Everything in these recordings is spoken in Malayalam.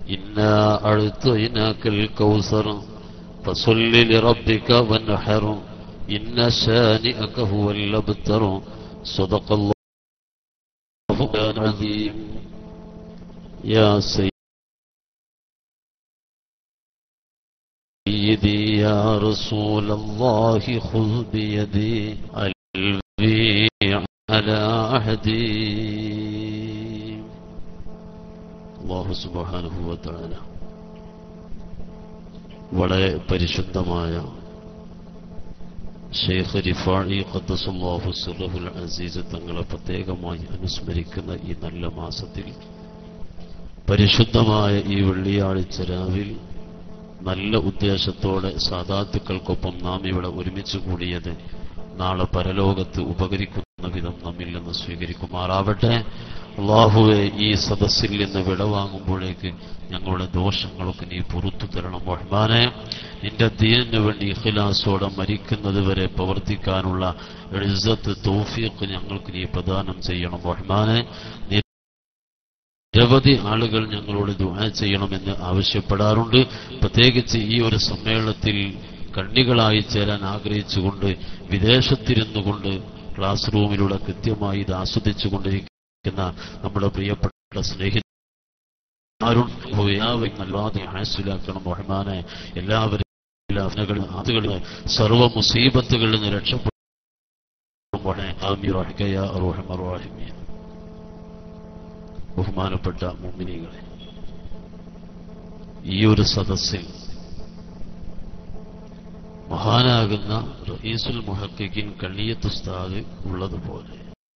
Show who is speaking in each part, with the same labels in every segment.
Speaker 1: إنا أعطيناك الكوثر فصل لربك وانحر إن شانئك هو الأبتر صدق الله العظيم يا سيدي يا رسول الله خذ بيدي البي على عهدي الله سبحانه وتعالى വളരെ പരിശുദ്ധമായ ഷെയ്ഖ് റിഫാഴി ഖദ്ദസുല്ലാഹു സുറഹുൽ അസീസ് തങ്ങളെ പ്രത്യേകമായി അനുസ്മരിക്കുന്ന ഈ നല്ല മാസത്തിൽ പരിശുദ്ധമായ ഈ വെള്ളിയാഴ്ച രാവിൽ നല്ല ഉദ്ദേശത്തോടെ സാധാത്തുക്കൾക്കൊപ്പം നാം ഇവിടെ ഒരുമിച്ച് കൂടിയത് നാളെ പരലോകത്ത് ഉപകരിക്കുന്ന വിധം നമ്മിൽ നിന്ന് സ്വീകരിക്കുമാറാവട്ടെ അള്ളാഹുവെ ഈ സദസ്സിൽ നിന്ന് വിടവാങ്ങുമ്പോഴേക്ക് ഞങ്ങളുടെ ദോഷങ്ങളൊക്കെ നീ പുറത്തു തരണം റഹ്മാനെ നിന്റെ ദീനിന് വേണ്ടി ഇഖ്ലാസോടെ മരിക്കുന്നത് വരെ പ്രവർത്തിക്കാനുള്ള എഴുസത്ത് തൗഫീഖ് ഞങ്ങൾക്ക് നീ പ്രദാനം ചെയ്യണം റഹ്മാനെ നീ നിരവധി ആളുകൾ ഞങ്ങളോട് ദുആ ചെയ്യണമെന്ന് ആവശ്യപ്പെടാറുണ്ട് പ്രത്യേകിച്ച് ഈ ഒരു സമ്മേളനത്തിൽ കണ്ണികളായി ചേരാൻ ആഗ്രഹിച്ചുകൊണ്ട് വിദേശത്തിരുന്നു കൊണ്ട് ക്ലാസ് റൂമിലൂടെ കൃത്യമായി ഇത് ആസ്വദിച്ചു കൊണ്ടിരിക്കുന്ന നമ്മുടെ പ്രിയപ്പെട്ട സ്നേഹിതരും അല്ലാതെ ഹാസിലാക്കണം റഹ്മാനെ എല്ലാവരും ആതുകളിൽ സർവ മുസീബത്തുകളിൽ നിന്ന് രക്ഷപ്പെടും ആമീൻ റഹിക്കയ റഹ്മർ റഹിമീൻ ബഹുമാനപ്പെട്ട മുമ്മിനികളെ ഈ ഒരു സദസ്സിൽ മഹാനാകുന്ന റഈസുൽ മുഹക്കിൻ കള്ളിയത്തുസ്താദ് ഉള്ളതുപോലെ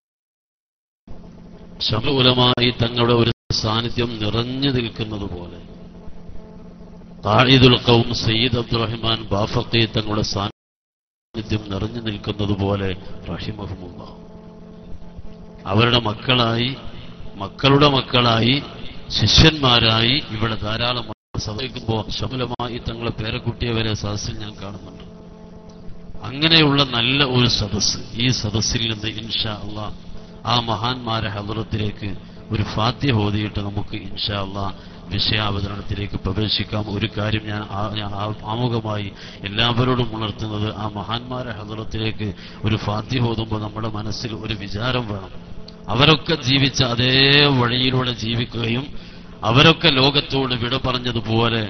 Speaker 1: ശമൂലമായി തങ്ങളുടെ ഒരു സാന്നിധ്യം നിറഞ്ഞു നിൽക്കുന്നത് പോലെ ഖായിദുൽ ഖൗം സയ്യിദ് അബ്ദുറഹ്മാൻ ബാഫക്കി തങ്ങളുടെ സാന്നിധ്യം നിറഞ്ഞു നിൽക്കുന്നത് പോലെ റഹിമഹമുള്ള അവരുടെ മക്കളായി മക്കളുടെ മക്കളായി ശിഷ്യന്മാരായി ഇവിടെ ധാരാളം സദയിക്കുമ്പോ ശമലമായി തങ്ങളെ പേരക്കുട്ടിയെ വരെ സദസ്സിൽ ഞാൻ കാണുന്നുണ്ട് അങ്ങനെയുള്ള നല്ല ഒരു സദസ്സ് ഈ സദസ്സിൽ നിന്ന് ഇൻഷാ അള്ളാ ആ മഹാന്മാരെ ഹലറത്തിലേക്ക് ഒരു ഫാത്യ ഓതിയിട്ട് നമുക്ക് ഇൻഷാ അള്ളാ വിഷയാവതരണത്തിലേക്ക് പ്രവേശിക്കാം ഒരു കാര്യം ഞാൻ ആ- ഞാൻ ആ- ആമുഖമായി എല്ലാവരോടും ഉണർത്തുന്നത് ആ മഹാന്മാരെ ഹലറത്തിലേക്ക് ഒരു ഫാത്യ ഓതുമ്പോൾ നമ്മുടെ മനസ്സിൽ ഒരു വിചാരം വേണം അവരൊക്കെ ജീവിച്ച അതേ വഴിയിലൂടെ ജീവിക്കുകയും അവരൊക്കെ ലോകത്തോട് വിട പറഞ്ഞതുപോലെ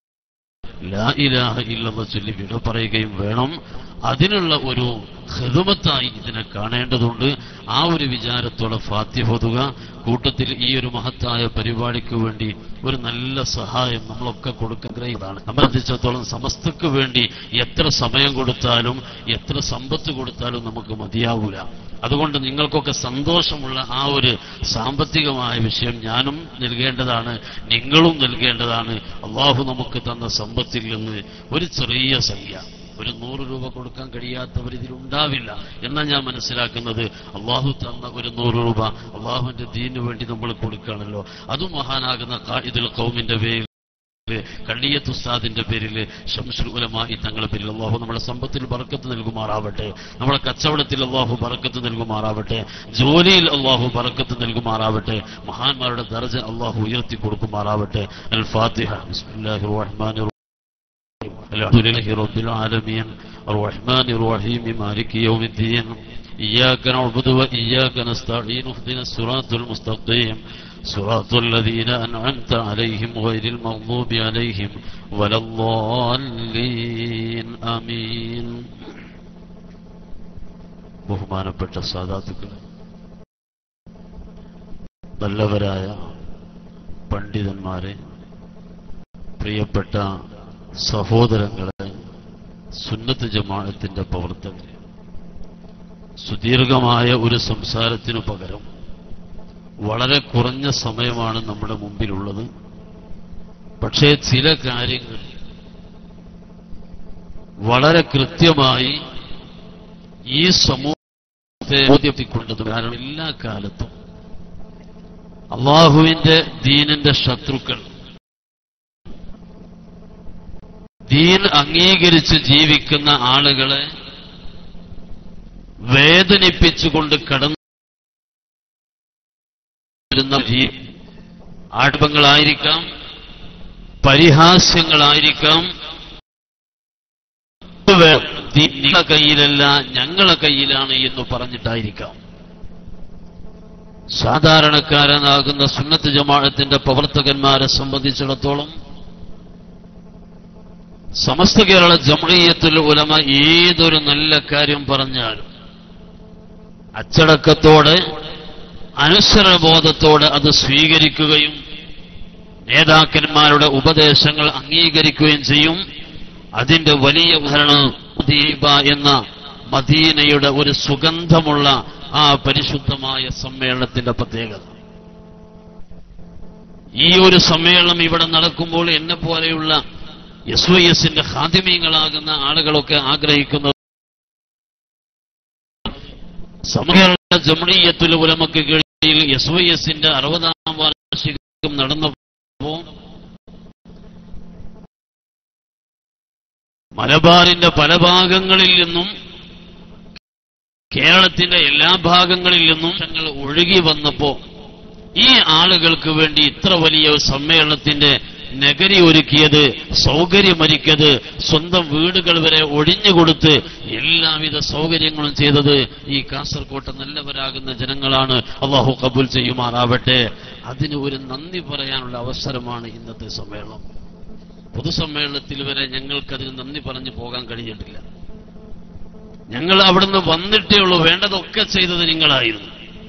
Speaker 1: ലാ ഇലാഹ ഇല്ലെന്ന് ചൊല്ലി വിട പറയുകയും വേണം അതിനുള്ള ഒരു ഹൃദമത്തായി ഇതിനെ കാണേണ്ടതുണ്ട് ആ ഒരു വിചാരത്തോടെ ഫാത്യഹോതുക കൂട്ടത്തിൽ ഈ ഒരു മഹത്തായ പരിപാടിക്ക് വേണ്ടി ഒരു നല്ല സഹായം നമ്മളൊക്കെ കൊടുക്കുന്നതാണ് നമ്മളെ സംബന്ധിച്ചിടത്തോളം സമസ്തക്ക് വേണ്ടി എത്ര സമയം കൊടുത്താലും എത്ര സമ്പത്ത് കൊടുത്താലും നമുക്ക് മതിയാവൂല അതുകൊണ്ട് നിങ്ങൾക്കൊക്കെ സന്തോഷമുള്ള ആ ഒരു സാമ്പത്തികമായ വിഷയം ഞാനും നൽകേണ്ടതാണ് നിങ്ങളും നൽകേണ്ടതാണ് അള്ളാഹു നമുക്ക് തന്ന സമ്പത്തിൽ നിന്ന് ഒരു ചെറിയ സംഖ്യ ഒരു നൂറ് രൂപ കൊടുക്കാൻ കഴിയാത്തവർ ഇതിലുണ്ടാവില്ല എന്നാ ഞാൻ മനസ്സിലാക്കുന്നത് അള്ളാഹു തന്ന ഒരു നൂറ് രൂപ അള്ളാഹുവിന്റെ ദീനു വേണ്ടി നമ്മൾ കൊടുക്കുകയാണല്ലോ അതും മഹാനാകുന്ന ഖാഇദുൽ ഖൗമിന്റെ പേരിൽ കള്ളിയത്ത് ഉസ്താദിന്റെ പേരിൽ ഷംസുൽ ഉലമായി തങ്ങളുടെ പേരിൽ അള്ളാഹു നമ്മുടെ സമ്പത്തിൽ ബർക്കത്ത് നൽകുമാറാവട്ടെ നമ്മുടെ കച്ചവടത്തിൽ അള്ളാഹു ബർക്കത്ത് നൽകുമാറാവട്ടെ ജോലിയിൽ അള്ളാഹു ബർക്കത്ത് നൽകുമാറാവട്ടെ മഹാന്മാരുടെ ദർജ അള്ളാഹു ഉയർത്തി കൊടുക്കുമാറാവട്ടെ അൽ ഫാത്തിഹ ബിസ്മില്ലാഹിർ റഹ്മാനിർ الحمد لله رب العالمين الرحمن الرحيم مالك يوم الدين إياك نعبد وإياك نستعين اهدنا الصراط المستقيم صراط الذين أنعمت عليهم غير المغضوب عليهم ولا الضالين آمين ബഹുമാനപ്പെട്ട സാധാത്തുക്കളെ നല്ലവരായ പണ്ഡിതന്മാരെ പ്രിയപ്പെട്ട സഹോദരങ്ങളെ സുന്നത്ത് ജമാഅത്തിന്റെ പ്രവർത്തകരെ സുദീർഘമായ ഒരു സംസാരത്തിനു പകരം വളരെ കുറഞ്ഞ സമയമാണ് നമ്മുടെ മുമ്പിലുള്ളത് പക്ഷേ ചില കാര്യങ്ങൾ വളരെ കൃത്യമായി ഈ സമൂഹത്തെ ബോധ്യപ്പെടുത്തിക്കൊണ്ടത് കാരണം എല്ലാ കാലത്തും അള്ളാഹുവിന്റെ ദീനിന്റെ ശത്രുക്കൾ ദീൻ അംഗീകരിച്ച് ജീവിക്കുന്ന ആളുകളെ വേദനിപ്പിച്ചുകൊണ്ട് കടന്നു വരുന്ന രീ- ആഡംബങ്ങളായിരിക്കാം പരിഹാസ്യങ്ങളായിരിക്കാം നിങ്ങളുടെ കയ്യിലല്ല ഞങ്ങളെ കയ്യിലാണ് എന്ന് പറഞ്ഞിട്ടായിരിക്കാം സാധാരണക്കാരനാകുന്ന സുന്നത്ത് ജമാഅത്തിന്റെ പ്രവർത്തകന്മാരെ സംബന്ധിച്ചിടത്തോളം സമസ്ത കേരള ജമഴീയത്തിൽ ഉലമ ഏതൊരു നല്ല കാര്യം പറഞ്ഞാലും അച്ചടക്കത്തോടെ അനുസരണബോധത്തോടെ അത് സ്വീകരിക്കുകയും നേതാക്കന്മാരുടെ ഉപദേശങ്ങൾ അംഗീകരിക്കുകയും ചെയ്യും അതിന്റെ വലിയ ഉദാഹരണം ദീപ എന്ന മദീനയുടെ ഒരു സുഗന്ധമുള്ള ആ പരിശുദ്ധമായ സമ്മേളനത്തിന്റെ പ്രത്യേകത ഈ ഒരു സമ്മേളനം ഇവിടെ നടക്കുമ്പോൾ എന്നെ പോലെയുള്ള എസ് വൈ എസിന്റെ ഹാദിമീങ്ങളാകുന്ന ആളുകളൊക്കെ ആഗ്രഹിക്കുന്നത് സമ്മേളന ജമണീയത്തുൽ ഉലമക്ക് കീഴിൽ എസ് വൈ എസിന്റെ അറുപതാം വാർഷികം നടന്നപ്പോ മലബാറിന്റെ പല ഭാഗങ്ങളിൽ നിന്നും കേരളത്തിന്റെ എല്ലാ ഭാഗങ്ങളിൽ നിന്നും ഞങ്ങൾ ഒഴുകി വന്നപ്പോ ഈ ആളുകൾക്ക് വേണ്ടി ഇത്ര വലിയ ഒരു സമ്മേളനത്തിന്റെ നഗരി ഒരുക്കിയത് സൗകര്യമൊരുക്കിയത് സ്വന്തം വീടുകൾ വരെ ഒഴിഞ്ഞുകൊടുത്ത് എല്ലാവിധ സൗകര്യങ്ങളും ചെയ്തത് ഈ കാസർകോട്ടെ നല്ലവരാകുന്ന ജനങ്ങളാണ് അള്ളാഹു കബൂൽ ചെയ്യുമാറാവട്ടെ അതിന് ഒരു നന്ദി പറയാനുള്ള അവസരമാണ് ഇന്നത്തെ സമ്മേളനം പൊതുസമ്മേളനത്തിൽ വരെ ഞങ്ങൾക്കതിന് നന്ദി പറഞ്ഞു പോകാൻ കഴിഞ്ഞിട്ടില്ല ഞങ്ങൾ അവിടുന്ന് വന്നിട്ടേ ഉള്ളൂ വേണ്ടതൊക്കെ ചെയ്തത് നിങ്ങളായിരുന്നു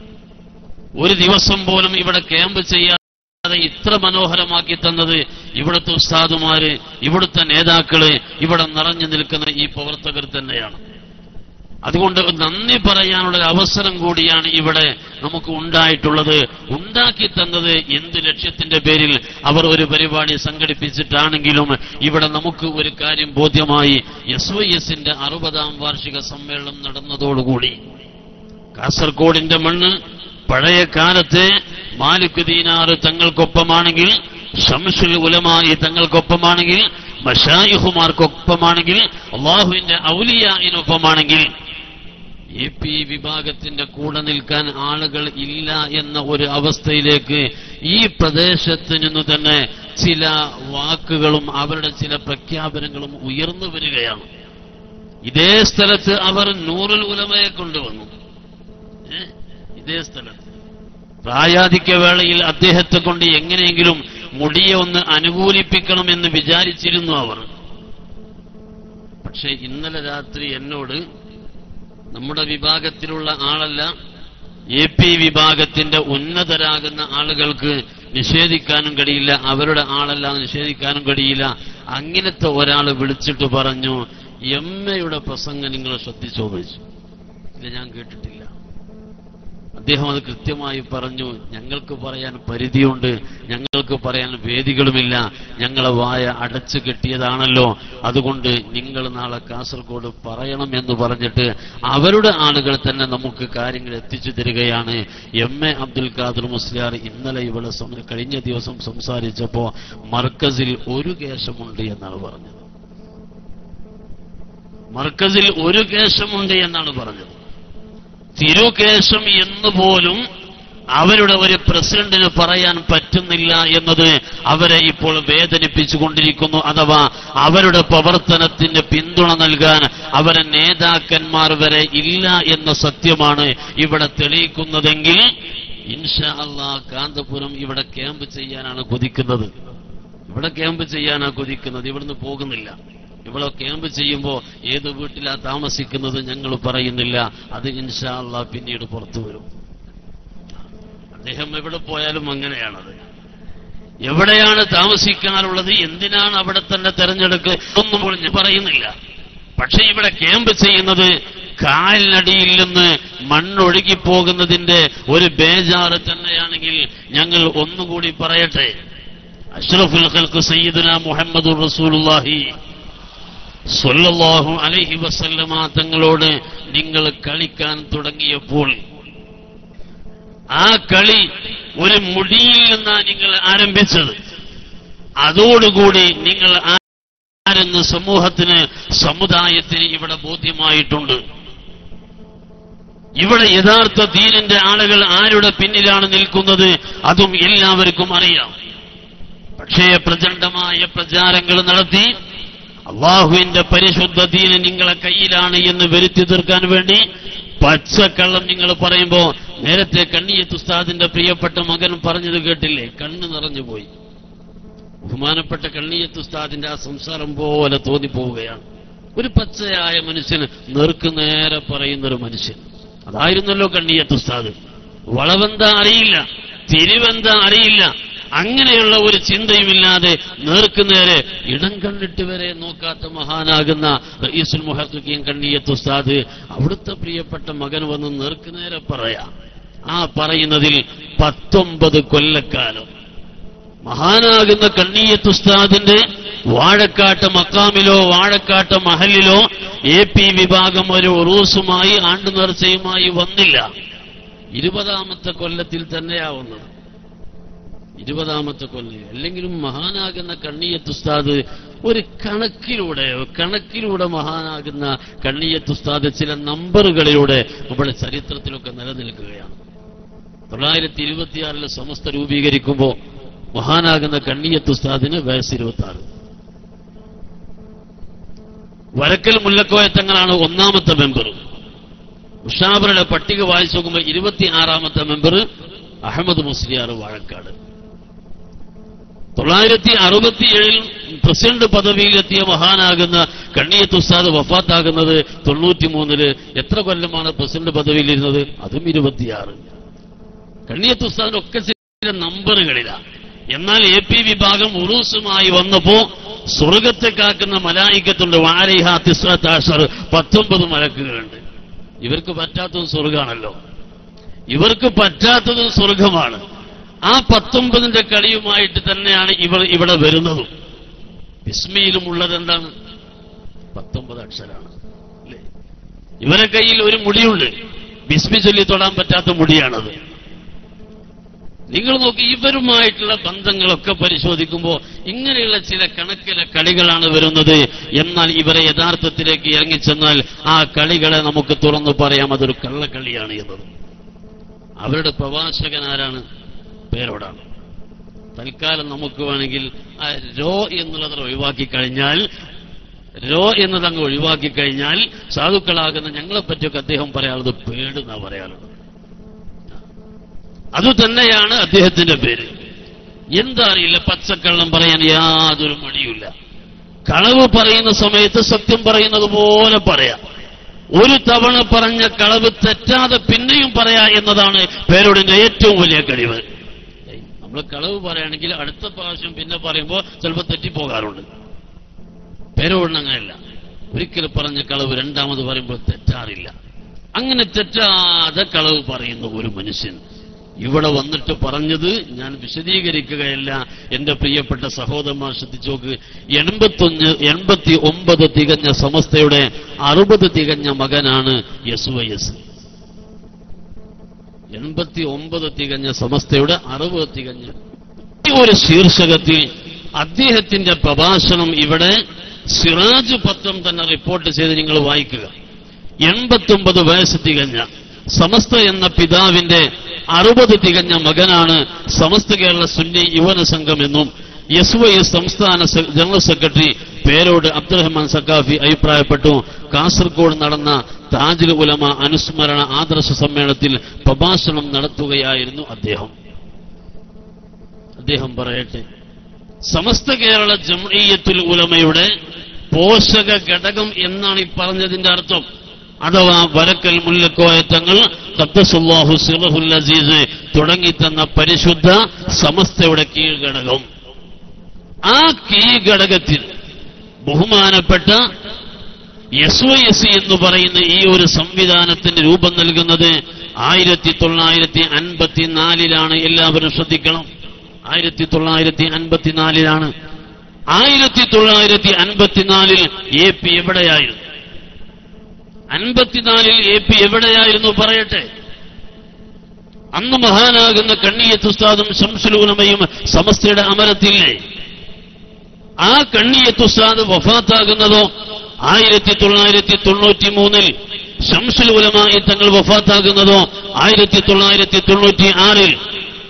Speaker 1: ഒരു ദിവസം പോലും ഇവിടെ ക്യാമ്പ് ചെയ്യാതെ ഇത്ര മനോഹരമാക്കി തന്നത് ഇവിടുത്തെ ഉസ്താദുമാര് ഇവിടുത്തെ നേതാക്കള് ഇവിടെ നിറഞ്ഞു നിൽക്കുന്ന ഈ പ്രവർത്തകർ തന്നെയാണ് അതുകൊണ്ട് നന്ദി പറയാനുള്ള ഒരു അവസരം കൂടിയാണ് ഇവിടെ നമുക്ക് ഉണ്ടായിട്ടുള്ളത് ഉണ്ടാക്കി തന്നത് എന്ത് ലക്ഷ്യത്തിന്റെ പേരിൽ അവർ ഒരു പരിപാടി സംഘടിപ്പിച്ചിട്ടാണെങ്കിലും ഇവിടെ നമുക്ക് ഒരു കാര്യം ബോധ്യമായി എസ് വൈ എസിന്റെ അറുപതാം വാർഷിക സമ്മേളനം നടന്നതോടുകൂടി കാസർഗോഡിന്റെ മണ്ണ് പഴയ കാലത്തെ മാലിക് ദീനാറ് തങ്ങൾക്കൊപ്പമാണെങ്കിൽ ഷംസുൽ ഉലമായി തങ്ങൾക്കൊപ്പമാണെങ്കിൽ മഷായിഹുമാർക്കൊപ്പമാണെങ്കിൽ അള്ളാഹുവിന്റെ ഔലിയായിനൊപ്പമാണെങ്കിൽ എ പി വിഭാഗത്തിന്റെ കൂടെ നിൽക്കാൻ ആളുകൾ ഇല്ല എന്ന ഒരു അവസ്ഥയിലേക്ക് ഈ പ്രദേശത്ത് നിന്ന് തന്നെ ചില വാക്കുകളും അവരുടെ ചില പ്രഖ്യാപനങ്ങളും ഉയർന്നു വരികയാണ് ഇതേ സ്ഥലത്ത് അവർ നൂറുൽ ഉലമയെ കൊണ്ടുവന്നു ഏ? ഇതേ സ്ഥലത്ത് പ്രായാധിക്യ വേളയിൽ അദ്ദേഹത്തെ കൊണ്ട് എങ്ങനെയെങ്കിലും മുടിയെ ഒന്ന് അനുകൂലിപ്പിക്കണമെന്ന് വിചാരിച്ചിരുന്നു അവർ പക്ഷെ ഇന്നലെ രാത്രി എന്നോട് നമ്മുടെ വിഭാഗത്തിലുള്ള ആളല്ല എ പി വിഭാഗത്തിന്റെ ഉന്നതരാകുന്ന ആളുകൾക്ക് നിഷേധിക്കാനും കഴിയില്ല അവരുടെ ആളല്ല നിഷേധിക്കാനും കഴിയില്ല അങ്ങനത്തെ ഒരാൾ വിളിച്ചിട്ട് പറഞ്ഞു എം എയുടെ പ്രസംഗം നിങ്ങൾ ശ്രദ്ധിച്ചോ ചോദിച്ചു ഇത് ഞാൻ കേട്ടിട്ടില്ല അദ്ദേഹം അത് കൃത്യമായി പറഞ്ഞു ഞങ്ങൾക്ക് പറയാൻ പരിധിയുണ്ട് ഞങ്ങൾക്ക് പറയാൻ വേദികളുമില്ല ഞങ്ങളെ വായ അടച്ചു കെട്ടിയതാണല്ലോ അതുകൊണ്ട് നിങ്ങൾ നാളെ കാസർഗോഡ് പറയണം എന്ന് പറഞ്ഞിട്ട് അവരുടെ ആളുകൾ തന്നെ നമുക്ക് കാര്യങ്ങൾ എത്തിച്ചു തരികയാണ് എം എ അബ്ദുൽ ഖാദർ മുസ്ലിയാർ ഇന്നലെ ഇവിടെ സം- കഴിഞ്ഞ ദിവസം സംസാരിച്ചപ്പോ മർക്കസിൽ ഒരു കേശമുണ്ട് എന്നാണ് പറഞ്ഞത് മർക്കസിൽ ഒരു കേശമുണ്ട് എന്നാണ് പറഞ്ഞത് തിരുകേശം എന്ന് പോലും അവരുടെ ഒരു പ്രസിഡന്റിന് പറയാൻ പറ്റുന്നില്ല എന്നത് അവരെ ഇപ്പോൾ വേദനിപ്പിച്ചുകൊണ്ടിരിക്കുന്നു അഥവാ അവരുടെ പ്രവർത്തനത്തിന് പിന്തുണ നൽകാൻ അവരെ നേതാക്കന്മാർ വരെ ഇല്ല എന്ന സത്യമാണ് ഇവിടെ തെളിയിക്കുന്നതെങ്കിൽ ഇൻഷാ അള്ളാ കാന്തപുരം ഇവിടെ ക്യാമ്പ് ചെയ്യാനാണ് കൊതിക്കുന്നത് ഇവിടെ ക്യാമ്പ് ചെയ്യാനാണ് കൊതിക്കുന്നത് ഇവിടുന്ന് പോകുന്നില്ല ഇവിടെ ക്യാമ്പ് ചെയ്യുമ്പോൾ ഏത് വീട്ടിലാ താമസിക്കുന്നത് ഞങ്ങൾ പറയുന്നില്ല അത് ഇൻഷാ അള്ളാ പിന്നീട് പുറത്തു വരും അദ്ദേഹം എവിടെ പോയാലും അങ്ങനെയാണത് എവിടെയാണ് താമസിക്കാനുള്ളത് എന്തിനാണ് അവിടെ തന്നെ തെരഞ്ഞെടുക്കുക ഒന്നും പോലും ഞാൻ പറയുന്നില്ല പക്ഷെ ഇവിടെ ക്യാമ്പ് ചെയ്യുന്നത് കാലിനടിയിൽ നിന്ന് മണ്ണൊഴുകിപ്പോകുന്നതിന്റെ ഒരു ബേജാറ് തന്നെയാണെങ്കിൽ ഞങ്ങൾ ഒന്നുകൂടി പറയട്ടെ അഷ്റഫുൽ ഖൽഖ് സയ്യിദുന മുഹമ്മദുർ റസൂലുള്ളാഹി സ്വല്ലല്ലാഹു അലൈഹി വസല്ലമ തങ്ങളോട് നിങ്ങൾ കളിക്കാൻ തുടങ്ങിയപ്പോൾ ആ കളി ഒരു മുടിയിൽ നിന്നാണ് നിങ്ങൾ ആരംഭിച്ചത് അതോടുകൂടി നിങ്ങൾ ആരെന്ന് സമൂഹത്തിന് സമുദായത്തിന് ഇവിടെ ബോധ്യമായിട്ടുണ്ട് ഇവിടെ യഥാർത്ഥ ദീനിന്റെ ആളുകൾ ആരുടെ പിന്നിലാണ് നിൽക്കുന്നത് അതും എല്ലാവർക്കും അറിയാം പക്ഷേ പ്രചണ്ഡമായ പ്രചാരങ്ങൾ നടത്തി അള്ളാഹുവിന്റെ പരിശുദ്ധ ദീന് നിങ്ങളെ കയ്യിലാണ് എന്ന് വരുത്തി തീർക്കാൻ വേണ്ടി പച്ചക്കള്ളം നിങ്ങൾ പറയുമ്പോ നേരത്തെ കണ്ണിയത്ത് ഉസ്താദിന്റെ പ്രിയപ്പെട്ട മകൻ പറഞ്ഞത് കേട്ടില്ലേ കണ്ണ് നിറഞ്ഞുപോയി ബഹുമാനപ്പെട്ട കണ്ണിയത്ത് ഉസ്താദിന്റെ ആ സംസാരം പോലെ തോന്നിപ്പോവുകയാണ് ഒരു പച്ചയായ മനുഷ്യന് നേർക്ക് നേരെ പറയുന്നൊരു മനുഷ്യൻ അതായിരുന്നല്ലോ കണ്ണിയത്ത് ഉസ്താദ് വളവെന്താ അറിയില്ല തിരിവെന്താ അറിയില്ല അങ്ങനെയുള്ള ഒരു ചിന്തയുമില്ലാതെ നേർക്ക് നേരെ ഇടം കണ്ടിട്ട് വരെ നോക്കാത്ത മഹാനാകുന്ന റയീസുൽ മുഹഖീൻ കണ്ണിയത്ത് ഉസ്താദ് അവിടുത്തെ പ്രിയപ്പെട്ട മകൻ വന്ന് നേർക്ക് നേരെ പറയാം ആ പറയുന്നതിൽ പത്തൊമ്പത് കൊല്ലക്കാലം മഹാനാകുന്ന കണ്ണീയത്ത് ഉസ്താദിന്റെ വാഴക്കാട്ട് മക്കാമിലോ വാഴക്കാട്ട് മഹലിലോ എ പി വിഭാഗം ഒരു ഉറൂസുമായി ആണ്ടു നേർച്ചയുമായി വന്നില്ല ഇരുപതാമത്തെ കൊല്ലത്തിൽ തന്നെയാവുന്നത് ഇരുപതാമത്തെ കൊല്ലം അല്ലെങ്കിലും മഹാനാകുന്ന കണ്ണിയത്ത് ഉസ്താദ് ഒരു കണക്കിലൂടെ കണക്കിലൂടെ മഹാനാകുന്ന കണ്ണിയത്ത് ഉസ്താദ് ചില നമ്പറുകളിലൂടെ നമ്മുടെ ചരിത്രത്തിലൊക്കെ നിലനിൽക്കുകയാണ് തൊള്ളായിരത്തി ഇരുപത്തിയാറിൽ സമസ്ത രൂപീകരിക്കുമ്പോൾ മഹാനാകുന്ന കണ്ണിയത്ത് ഉസ്താദിന് വയസ്സ് ഇരുപത്തി ആറ് വരക്കൽ മുല്ലക്കോയ തങ്ങളാണ് ഒന്നാമത്തെ മെമ്പർ ഉഷാബറുടെ പട്ടിക വായിച്ചു നോക്കുമ്പോൾ ഇരുപത്തി ആറാമത്തെ മെമ്പർ അഹമ്മദ് മുസ്ലിയാർ വാഴക്കാട് തൊള്ളായിരത്തി അറുപത്തിയേഴിൽ പ്രസിഡന്റ് പദവിയിലെത്തിയ മഹാനാകുന്ന കണ്ണിയത്ത് ഉസ്താദ് വഫാത്താകുന്നത് തൊണ്ണൂറ്റിമൂന്നില് എത്ര കൊല്ലമാണ് പ്രസിഡന്റ് പദവിയിലിരുന്നത് അതും ഇരുപത്തിയാറ് കണ്ണിയത്ത് ഉസ്താദിനൊക്കെ ചില നമ്പറുകളിലാണ് എന്നാൽ എ പി വിഭാഗം ഉറൂസുമായി വന്നപ്പോ സ്വർഗത്തെ കാക്കുന്ന മലായിക്കത്തുണ്ട് വാരൈഹ തിസ്രത്താഷർ പത്തൊമ്പത് മലക്കുകളുണ്ട് ഇവർക്ക് പറ്റാത്തതും സ്വർഗാണല്ലോ ഇവർക്ക് പറ്റാത്തതും സ്വർഗമാണ് ആ പത്തൊമ്പതിന്റെ കളിയുമായിട്ട് തന്നെയാണ് ഇവർ ഇവിടെ വരുന്നതും വിസ്മയിലും ഉള്ളത് എന്താണ് പത്തൊമ്പത് അക്ഷരാണ് അല്ലേ ഇവരെ കയ്യിൽ ഒരു മുടിയുണ്ട് ബിസ്മി ചൊല്ലി തൊടാൻ പറ്റാത്ത മുടിയാണത് നിങ്ങൾ നോക്കി ഇവരുമായിട്ടുള്ള ബന്ധങ്ങളൊക്കെ പരിശോധിക്കുമ്പോൾ ഇങ്ങനെയുള്ള ചില കണക്കിലെ കളികളാണ് വരുന്നത് എന്നാൽ ഇവരെ യഥാർത്ഥത്തിലേക്ക് ഇറങ്ങിച്ചെന്നാൽ ആ കളികളെ നമുക്ക് തുറന്നു പറയാം അതൊരു കള്ളക്കളിയാണ് എന്നത് അവരുടെ പ്രവാചകൻ ആരാണ് പേരോടാണ് തൽക്കാലം നമുക്ക് വേണമെങ്കിൽ ആ രോ എന്നുള്ളത് ഒഴിവാക്കി കഴിഞ്ഞാൽ രോ എന്നത് അങ്ങ് ഒഴിവാക്കി കഴിഞ്ഞാൽ സാധുക്കളാകുന്ന ഞങ്ങളെ പറ്റിയൊക്കെ അദ്ദേഹം പറയാനുള്ളത് പേടുന്നാ പറയാനുള്ളത് അതുതന്നെയാണ് അദ്ദേഹത്തിന്റെ പേര് എന്താ അറിയില്ല പച്ചക്കള്ളം പറയാൻ യാതൊരു മടിയില്ല കളവ് പറയുന്ന സമയത്ത് സത്യം പറയുന്നത് പോലെ പറയാം ഒരു തവണ പറഞ്ഞ കളവ് തെറ്റാതെ പിന്നെയും പറയാ എന്നതാണ് പേരോടിന്റെ ഏറ്റവും വലിയ കഴിവ് നമ്മൾ കളവ് പറയുകയാണെങ്കിൽ അടുത്ത പ്രാവശ്യം പിന്നെ പറയുമ്പോൾ ചിലപ്പോൾ തെറ്റിപ്പോകാറുണ്ട് പേരോടിന് അങ്ങനെയല്ല ഒരിക്കൽ പറഞ്ഞ കളവ് രണ്ടാമത് പറയുമ്പോൾ തെറ്റാറില്ല അങ്ങനെ തെറ്റാതെ കളവ് പറയുന്ന ഒരു മനുഷ്യൻ ഇവിടെ വന്നിട്ട് പറഞ്ഞത് ഞാൻ വിശദീകരിക്കുകയല്ല എന്റെ പ്രിയപ്പെട്ട സഹോദരന്മാർ ശ്രദ്ധിച്ചു നോക്ക് എൺപത്തൊന്ന് എൺപത്തി ഒമ്പത് തികഞ്ഞ സമസ്തയുടെ അറുപത് തികഞ്ഞ മകനാണ് യസ് വൈ എസ് എൺപത്തി ഒമ്പത് തികഞ്ഞ സമസ്തയുടെ അറുപത് തികഞ്ഞ ഈ ഒരു ശീർഷകത്തിൽ അദ്ദേഹത്തിന്റെ പ്രഭാഷണം ഇവിടെ സിറാജ് പത്രം തന്നെ റിപ്പോർട്ട് ചെയ്ത് നിങ്ങൾ വായിക്കുക എൺപത്തൊമ്പത് വയസ്സ് തികഞ്ഞ സമസ്ത എന്ന പിതാവിന്റെ അറുപത് തികഞ്ഞ മകനാണ് സമസ്ത കേരള സുന്നി യുവന സംഘം എന്നും എസ് വൈ എസ് സംസ്ഥാന സെ- ജനറൽ സെക്രട്ടറി പേരോട് അബ്ദുറഹ്മാൻ സക്കാഫി അഭിപ്രായപ്പെട്ടു കാസർഗോഡ് നടന്ന താജുൽ ഉലമ അനുസ്മരണ ആദർശ സമ്മേളനത്തിൽ പ്രഭാഷണം നടത്തുകയായിരുന്നു അദ്ദേഹം അദ്ദേഹം പറയട്ടെ സമസ്ത കേരള ജംഇയ്യത്തുൽ ഉലമയുടെ പോഷക ഘടകം എന്നാണ് ഈ പറഞ്ഞതിന്റെ അർത്ഥം അഥവാ വരക്കൽ മുല്ലക്കോയത്തങ്ങൾ ഖദ്ദസുല്ലാഹു സിറഹുൽ അസീസ് തുടങ്ങിത്തന്ന പരിശുദ്ധ സമസ്തയുടെ കീഴ്ഘടകം ആ കീഴ്ഘടകത്തിൽ ബഹുമാനപ്പെട്ട എസ് വൈ എസ് എന്ന് പറയുന്ന ഈ ഒരു സംവിധാനത്തിന് രൂപം നൽകുന്നത് ആയിരത്തി തൊള്ളായിരത്തി അൻപത്തിനാലിലാണ് എല്ലാവരും ശ്രദ്ധിക്കണം ആയിരത്തി തൊള്ളായിരത്തി അൻപത്തിനാലിലാണ് ആയിരത്തി തൊള്ളായിരത്തി അൻപത്തിനാലിൽ എ പി എവിടെയായിരുന്നു അൻപത്തിനാലിൽ എ പി എവിടെയായിരുന്നു പറയട്ടെ അന്ന് മഹാനാകുന്ന കണ്ണിയത്ത് ഉസ്താദും ശംസുലൂനമയും സമസ്തയുടെ അമരത്തില്ലേ ആ കണ്ണിയത്ത് ഉസ്താദ് വഫാത്താകുന്നതോ ആയിരത്തി തൊള്ളായിരത്തി തൊണ്ണൂറ്റി മൂന്നിൽ ഷംസുൽ ഉലമായി തങ്ങൾ വഫാത്താകുന്നതോ ആയിരത്തി തൊള്ളായിരത്തി തൊണ്ണൂറ്റി ആറിൽ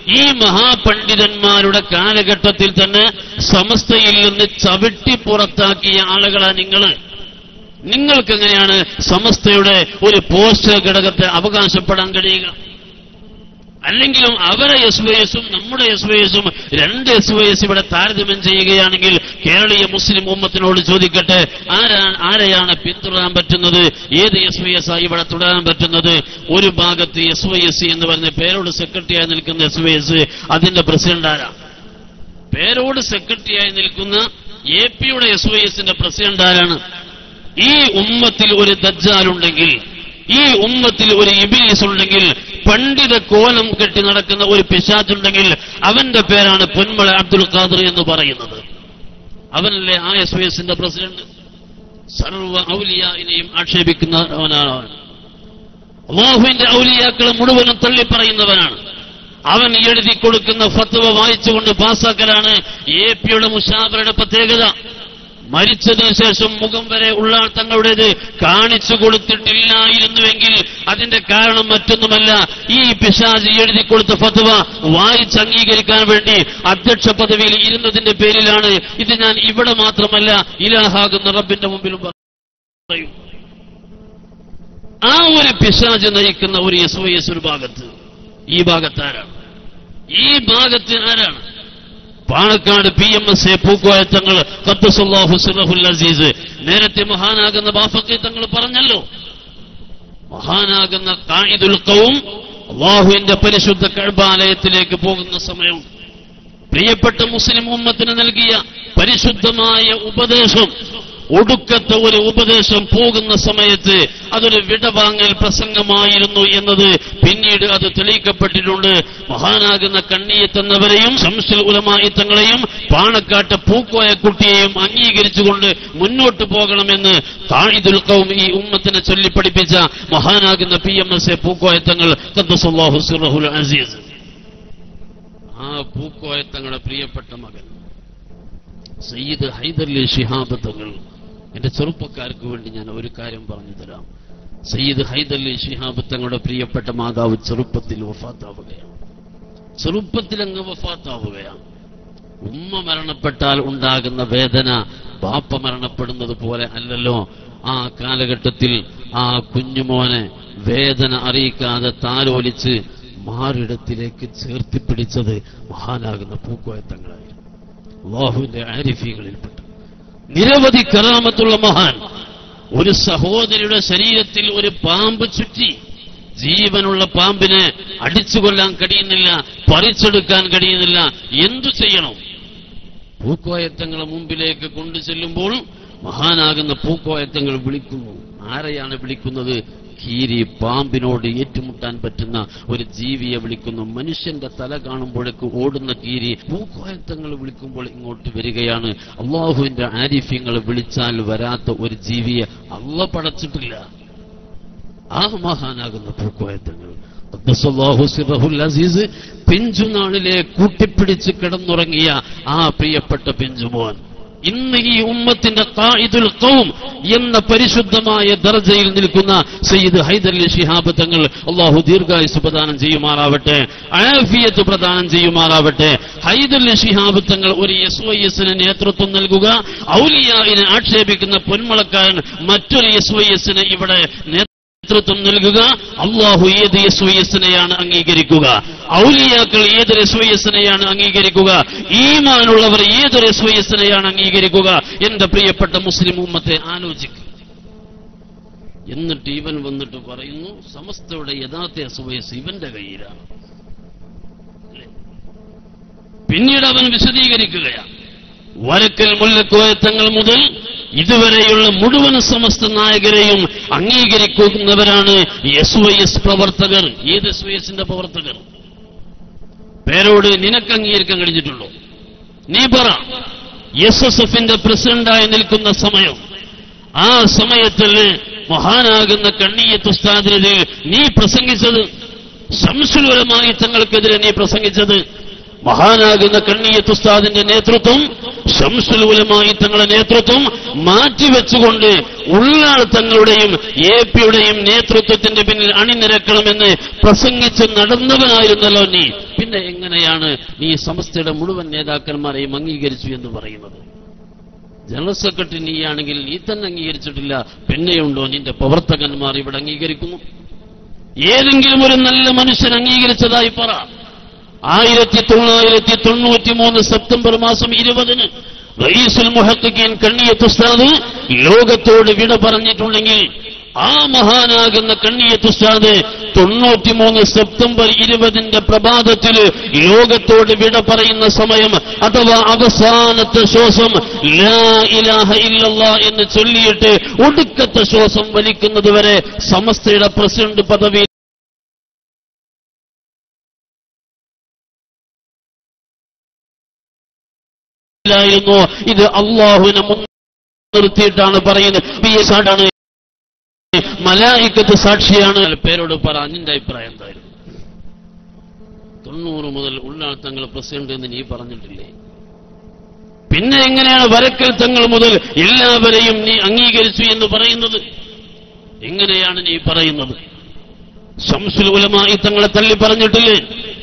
Speaker 1: ഈ മഹാപണ്ഡിതന്മാരുടെ കാലഘട്ടത്തിൽ തന്നെ സമസ്തയിൽ നിന്ന് ചവിട്ടി പുറത്താക്കിയ ആളുകളാണ് നിങ്ങൾ നിങ്ങൾക്ക് എങ്ങനെയാണ് സമസ്തയുടെ ഒരു പോസ്റ്റർ ഘടകത്തെ അവകാശപ്പെടാൻ കഴിയുക അല്ലെങ്കിലും അവരെ എസ് വൈ എസും നമ്മുടെ എസ് വൈ എസും രണ്ട് എസ് വൈ എസ് ഇവിടെ താരതമ്യം ചെയ്യുകയാണെങ്കിൽ കേരളീയ മുസ്ലിം ഉമ്മത്തിനോട് ചോദിക്കട്ടെ ആരാണ് ആരെയാണ് പിന്തുടരാൻ പറ്റുന്നത് ഏത് എസ് വൈ എസ് ആയി ഇവിടെ തുടരാൻ പറ്റുന്നത് ഒരു ഭാഗത്ത് എസ് വൈ എസ് എന്ന് പറഞ്ഞ പേരോട് സെക്രട്ടറിയായി നിൽക്കുന്ന എസ് വൈ എസ് അതിന്റെ പ്രസിഡന്റ് ആരാണ് പേരോട് സെക്രട്ടറിയായി നിൽക്കുന്ന എ പിയുടെ എസ് വൈ എസിന്റെ പ്രസിഡന്റ് ആരാണ് ഈ ഉമ്മത്തിൽ ഒരു ദജ്ജാലുണ്ടെങ്കിൽ ഈ ഉമ്മത്തിൽ ഒരു ഇബിലിസ് ഉണ്ടെങ്കിൽ പണ്ഡിത കോലം കെട്ടി നടക്കുന്ന ഒരു പിശാച്ചുണ്ടെങ്കിൽ അവന്റെ പേരാണ് പൊന്മള അബ്ദുൽ ഖാദർ എന്ന് പറയുന്നത് അവനല്ലേ ആ എസ് വൈ എസിന്റെ പ്രസിഡന്റ് സർവ ഔലിയായിനെയും ആക്ഷേപിക്കുന്നവനാണ് അവൻ അള്ളാഹുവിന്റെ ഔലിയാക്കളെ മുഴുവനും തള്ളിപ്പറയുന്നവനാണ് അവൻ എഴുതി കൊടുക്കുന്ന ഫത്വ വായിച്ചുകൊണ്ട് പാസാക്കലാണ് എ പിയുടെ മുഷാബറയുടെ പ്രത്യേകത മരിച്ചതിനു ശേഷം മുഖം വരെ ഉള്ള തങ്ങളുടേത് കാണിച്ചു കൊടുത്തിട്ടില്ലായിരുന്നുവെങ്കിൽ അതിന്റെ കാരണം മറ്റൊന്നുമല്ല ഈ പിശാജ് എഴുതി കൊടുത്ത ഫത്വ വായിച്ച് അംഗീകരിക്കാൻ വേണ്ടി അധ്യക്ഷ പദവിയിൽ ഇരുന്നതിന്റെ പേരിലാണ് ഇത് ഞാൻ ഇവിടെ മാത്രമല്ല ഇലാഹാകുന്ന റബ്ബിന്റെ മുമ്പിലും പറയും ആ ഒരു പിശാജ് നയിക്കുന്ന ഒരു എസ് വൈ എസ് ഒരു ഭാഗത്ത് ഈ ഭാഗത്ത് ആരാണ് ഈ ഭാഗത്ത് ആരാണ് Panakkad P M S A Pookoya Thangal ഖദ്ദസുല്ലാഹു സിറഹുൽ അസീസ് നേരത്തെ മഹാനാകുന്ന ബാഫക്കി തങ്ങൾ പറഞ്ഞല്ലോ മഹാനാകുന്ന കായിദുൽ കൗം അള്ളാഹുവിന്റെ പരിശുദ്ധ കഴബാലയത്തിലേക്ക് പോകുന്ന സമയം പ്രിയപ്പെട്ട മുസ്ലിം ഉമ്മത്തിന് നൽകിയ പരിശുദ്ധമായ ഉപദേശം ഒടുക്കത്തെ ഒരു ഉപദേശം പോകുന്ന സമയത്ത് അതൊരു വിടവാങ്ങൽ പ്രസംഗമായിരുന്നു എന്നത് പിന്നീട് അത് തെളിയിക്കപ്പെട്ടിട്ടുണ്ട് മഹാനാകുന്ന കണ്ണിയെത്തുന്നവരെയും ശംസുൽ ഉലമായിത്തങ്ങളെയും പാണക്കാട്ട് പൂക്കോയ കുട്ടിയെയും അംഗീകരിച്ചുകൊണ്ട് മുന്നോട്ട് പോകണമെന്ന് താഴിദുൽ കൗം ഈ ഉമ്മത്തിനെ ചൊല്ലിപ്പഠിപ്പിച്ച മഹാനാകുന്ന P M S A Pookoya Thangal ഖദ്ദസുല്ലാഹു സിറഹുൽ അസീസ് ആ പൂക്കോയത്തങ്ങളുടെ പ്രിയപ്പെട്ട മകൻ സയ്യിദ് ഹൈദർലി ശിഹാബ് തങ്ങൾ എന്റെ ചെറുപ്പക്കാർക്ക് വേണ്ടി ഞാൻ ഒരു കാര്യം പറഞ്ഞു തരാം സയ്യിദ് ഹൈദർലി ശിഹാബ് തങ്ങളുടെ പ്രിയപ്പെട്ട മാതാവ് ചെറുപ്പത്തിൽ വഫാത്താവുകയാണ് ചെറുപ്പത്തിൽ അങ്ങ് വഫാത്താവുകയാണ് ഉമ്മ മരണപ്പെട്ടാൽ ഉണ്ടാകുന്ന വേദന ബാപ്പ മരണപ്പെടുന്നത് പോലെ അല്ലല്ലോ ആ കാലഘട്ടത്തിൽ ആ കുഞ്ഞുമോനെ വേദന അറിയിക്കാതെ താലോലിച്ച് മാറിടത്തിലേക്ക് ചേർത്തിപ്പിടിച്ചത് മഹാനാകുന്ന പൂക്കോയത്തങ്ങളായിരുന്നു അള്ളാഹുവിന്റെ ആരിഫികളിൽപ്പെട്ട നിരവധി കറാമത്തുള്ള മഹാൻ ഒരു സഹോദരിയുടെ ശരീരത്തിൽ ഒരു പാമ്പ് ചുറ്റി ജീവനുള്ള പാമ്പിനെ അടിച്ചു കൊല്ലാൻ കഴിയുന്നില്ല പറിച്ചെടുക്കാൻ കഴിയുന്നില്ല എന്തു ചെയ്യണം പൂക്കോയത്തങ്ങളെ മുമ്പിലേക്ക് കൊണ്ടു ചെല്ലുമ്പോൾ മഹാനാകുന്ന പൂക്കോയത്തങ്ങൾ വിളിക്കുന്നു ആരെയാണ് വിളിക്കുന്നത് കീരി പാമ്പിനോട് ഏറ്റുമുട്ടാൻ പറ്റുന്ന ഒരു ജീവിയെ വിളിക്കുന്നു മനുഷ്യന്റെ തല കാണുമ്പോഴേക്ക് ഓടുന്ന കീരി പൂക്കോയത്തങ്ങൾ വിളിക്കുമ്പോൾ ഇങ്ങോട്ട് വരികയാണ് അള്ളാഹുവിന്റെ ആരിഫ്യങ്ങൾ വിളിച്ചാൽ വരാത്ത ഒരു ജീവിയെ അള്ള പടച്ചിട്ടില്ല ആ മഹാനാകുന്ന പൂക്കോയത്തങ്ങൾ ഖദ്ദസല്ലാഹു സിറഹുൽ അസീസ് പിഞ്ചുനാളിലെ കൂട്ടിപ്പിടിച്ച് കിടന്നുറങ്ങിയ ആ പ്രിയപ്പെട്ട പിഞ്ചുമോൻ ഇന്ന് ഈ ഉമ്മത്തിന്റെ ഖായിദുൽ ഖൗം എന്ന പരിശുദ്ധമായ ദർജയിൽ നിൽക്കുന്ന സയ്യിദ് ഹൈദർലി ശിഹാബ് തങ്ങൾ അള്ളാഹു ദീർഘായുസ് പ്രദാനം ചെയ്യുമാറാവട്ടെ ആഫിയത്ത് പ്രദാനം ചെയ്യുമാറാവട്ടെ ഹൈദർലി ശിഹാബ് തങ്ങൾ ഒരു എസ് വൈ എസിന് നേതൃത്വം നൽകുക ഔലിയാവിനെ ആക്ഷേപിക്കുന്ന പൊന്മളക്കാരൻ മറ്റൊരു എസ് വൈ എസിന് ഇവിടെ നേതൃത്വം നൽകുക അള്ളാഹു ഏത് എസ് വൈ എസിനെയാണ് അംഗീകരിക്കുക ഔലിയാക്കൾ ഏതൊരു എസ് വൈ എസിനെയാണ് അംഗീകരിക്കുക ഈമാനുള്ളവർ ഏതൊരു എസ് വൈ എസിനെയാണ് അംഗീകരിക്കുക എന്റെ പ്രിയപ്പെട്ട മുസ്ലിം ഉമ്മത്തെ ആലോചിക്കുക എന്നിട്ട് ഇവൻ വന്നിട്ട് പറയുന്നു സമസ്തയുടെ യഥാർത്ഥ എസ് വൈ എസ് ഇവന്റെ കയ്യിലാണ് അല്ലേ? പിന്നീട് അവൻ വിശദീകരിക്കുകയാണ് വരക്കൽ മുല്ലക്കോയത്തങ്ങൾ മുതൽ ഇതുവരെയുള്ള മുഴുവൻ സമസ്ത നായകരെയും അംഗീകരിക്കുന്നവരാണ് എസ് വൈ എസ് പ്രവർത്തകർ ഏത് എസ് വൈ എസിന്റെ പ്രവർത്തകർ പേരോട് നിനക്ക് അംഗീകരിക്കാൻ കഴിഞ്ഞിട്ടുള്ളൂ നീ പറ എസ് എസ് എഫിന്റെ പ്രസിഡന്റായി നിൽക്കുന്ന സമയം ആ സമയത്തിൽ മഹാനാകുന്ന കണ്ണീയത്ത് ഉസ്താദിനെതിരെ നീ പ്രസംഗിച്ചത് ശംസുലമായി തങ്ങൾക്കെതിരെ നീ പ്രസംഗിച്ചത് മഹാനാകുന്ന കണ്ണീയത്ത് ഉസ്താദിന്റെ നേതൃത്വം ശംസുലൂലമായി തങ്ങളുടെ നേതൃത്വം മാറ്റിവെച്ചുകൊണ്ട് ഉള്ളാൾ തങ്ങളുടെയും എ പിയുടെയും നേതൃത്വത്തിന്റെ പിന്നിൽ അണിനിരക്കണമെന്ന് പ്രസംഗിച്ച് നടന്നവനായിരുന്നല്ലോ നീ പിന്നെ എങ്ങനെയാണ് നീ സമസ്തയുടെ മുഴുവൻ നേതാക്കന്മാരെയും അംഗീകരിച്ചു എന്ന് പറയുന്നത് ജനറൽ സെക്രട്ടറി നീയാണെങ്കിൽ നീ തന്നെ അംഗീകരിച്ചിട്ടില്ല പിന്നെയുണ്ടോ നിന്റെ പ്രവർത്തകന്മാർ ഇവിടെ അംഗീകരിക്കുന്നു ഏതെങ്കിലും ഒരു നല്ല മനുഷ്യൻ അംഗീകരിച്ചതായി പറ ആയിരത്തി തൊള്ളായിരത്തി തൊണ്ണൂറ്റി മൂന്ന് സെപ്റ്റംബർ മാസം ഇരുപതിന് റയീസുൽ മുഹദ്ദിഖീൻ കണ്ണിയത്ത് ഉസ്താദ് ലോകത്തോട് വിട പറഞ്ഞിട്ടുണ്ടെങ്കിൽ ആ മഹാനാകുന്ന കണ്ണിയത്ത് ഉസ്താദ് തൊണ്ണൂറ്റിമൂന്ന് സെപ്റ്റംബർ ഇരുപതിന്റെ പ്രഭാതത്തിൽ ലോകത്തോട് വിട പറയുന്ന സമയം അഥവാ അവസാനത്തെ ശ്വാസം ലാ ഇലാഹ ഇല്ലല്ലാ എന്ന് ചൊല്ലിയിട്ട് ഒടുക്കത്തെ ശ്വാസം വലിക്കുന്നത് വരെ സമസ്തയുടെ പ്രസിഡന്റ് പദവി ായിരുന്നു ഇത് അള്ളാഹുവിനെ മുൻനിർത്തിയിട്ടാണ് പറയുന്നത് പി എസ് ആണ് മലായിക്കത്ത് സാക്ഷിയാണ് പേരോട് പറ നിന്റെ അഭിപ്രായം എന്തായിരുന്നു തൊണ്ണൂറ് മുതൽ ഉള്ളാൾ തങ്ങൾ പ്രസിഡന്റ് എന്ന് നീ പറഞ്ഞിട്ടില്ലേ പിന്നെ എങ്ങനെയാണ് വരക്കൽ തങ്ങൾ മുതൽ എല്ലാവരെയും നീ അംഗീകരിച്ചു എന്ന് പറയുന്നത് എങ്ങനെയാണ് നീ പറയുന്നത് ശംസുൽ ഉലമായി തങ്ങളെ തള്ളി പറഞ്ഞിട്ടില്ലേ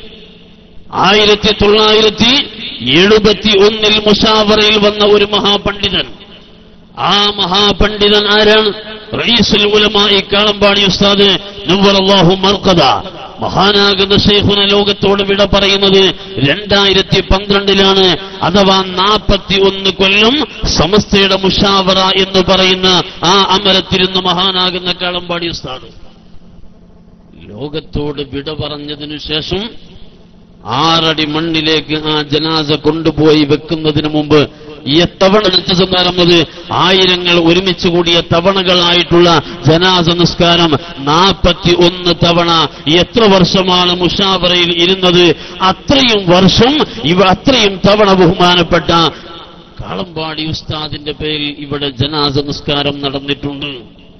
Speaker 1: ആയിരത്തി തൊള്ളായിരത്തി എഴുപത്തി ഒന്നിൽ മുഷാവറയിൽ വന്ന ഒരു മഹാപണ്ഡിതൻ ആ മഹാപണ്ഡിതൻ ആരാണ് റയീസുൽ ഉലമായി കാളമ്പാടി ഉസ്താദ് നവ്വറല്ലാഹു മർക്കദ മഹാനാകുന്ന ഷെയ്ഖുന ലോകത്തോട് വിട പറയുന്നത് രണ്ടായിരത്തി പന്ത്രണ്ടിലാണ് അഥവാ നാൽപ്പത്തി ഒന്ന് കൊല്ലം സമസ്തയുടെ മുഷാവറ എന്ന് പറയുന്ന ആ അമരത്തിരുന്ന് മഹാനാകുന്ന കാളമ്പാടി ഉസ്താദ് ലോകത്തോട് വിട പറഞ്ഞതിനു ശേഷം ആറടി മണ്ണിലേക്ക് ആ ജനാസ കൊണ്ടുപോയി വെക്കുന്നതിന് മുമ്പ് എത്തവണ നടന്നത് ആയിരങ്ങൾ ഒരുമിച്ച് കൂടിയ തവണകളായിട്ടുള്ള ജനാസ നിസ്കാരം നാൽപ്പത്തി ഒന്ന് തവണ എത്ര വർഷമാണ് മുഷാവറയിൽ ഇരുന്നത് അത്രയും വർഷം ഇവ അത്രയും തവണ ബഹുമാനപ്പെട്ട കാളമ്പാടി ഉസ്താദിന്റെ പേരിൽ ഇവിടെ ജനാസ നിസ്കാരം നടന്നിട്ടുണ്ട്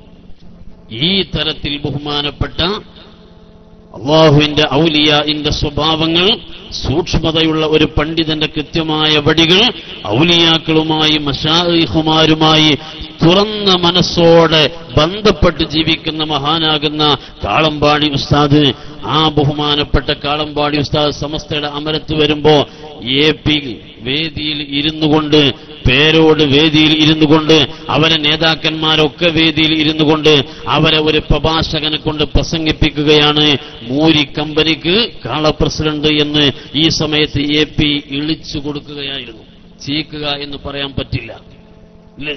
Speaker 1: ഈ തരത്തിൽ ബഹുമാനപ്പെട്ട അള്ളാഹുവിന്റെ ഔലിയാന്റെ സ്വഭാവങ്ങൾ സൂക്ഷ്മതയുള്ള ഒരു പണ്ഡിതന്റെ കൃത്യമായ വടികൾ ഔലിയാക്കളുമായി മഷായിഹുമാരുമായി തുറന്ന മനസ്സോടെ ബന്ധപ്പെട്ട് ജീവിക്കുന്ന മഹാനാകുന്ന കാളമ്പാടി ഉസ്താദ് ആ ബഹുമാനപ്പെട്ട കാളമ്പാടി ഉസ്താദ് സമസ്തയുടെ അമരത്ത് വരുമ്പോ എ പി വേദിയിൽ ഇരുന്നു കൊണ്ട് പേരോട് വേദിയിൽ ഇരുന്നു കൊണ്ട് അവരെ നേതാക്കന്മാരൊക്കെ വേദിയിൽ ഇരുന്നു കൊണ്ട് അവരെ ഒരു പ്രഭാഷകനെ കൊണ്ട് പ്രസംഗിപ്പിക്കുകയാണ് മൂരി കമ്പനിക്ക് കാള പ്രസിഡന്റ് എന്ന് ഈ സമയത്ത് എ പി ഇളിച്ചു കൊടുക്കുകയായിരുന്നു ചീക്കുക എന്ന് പറയാൻ പറ്റില്ല ഇല്ലേ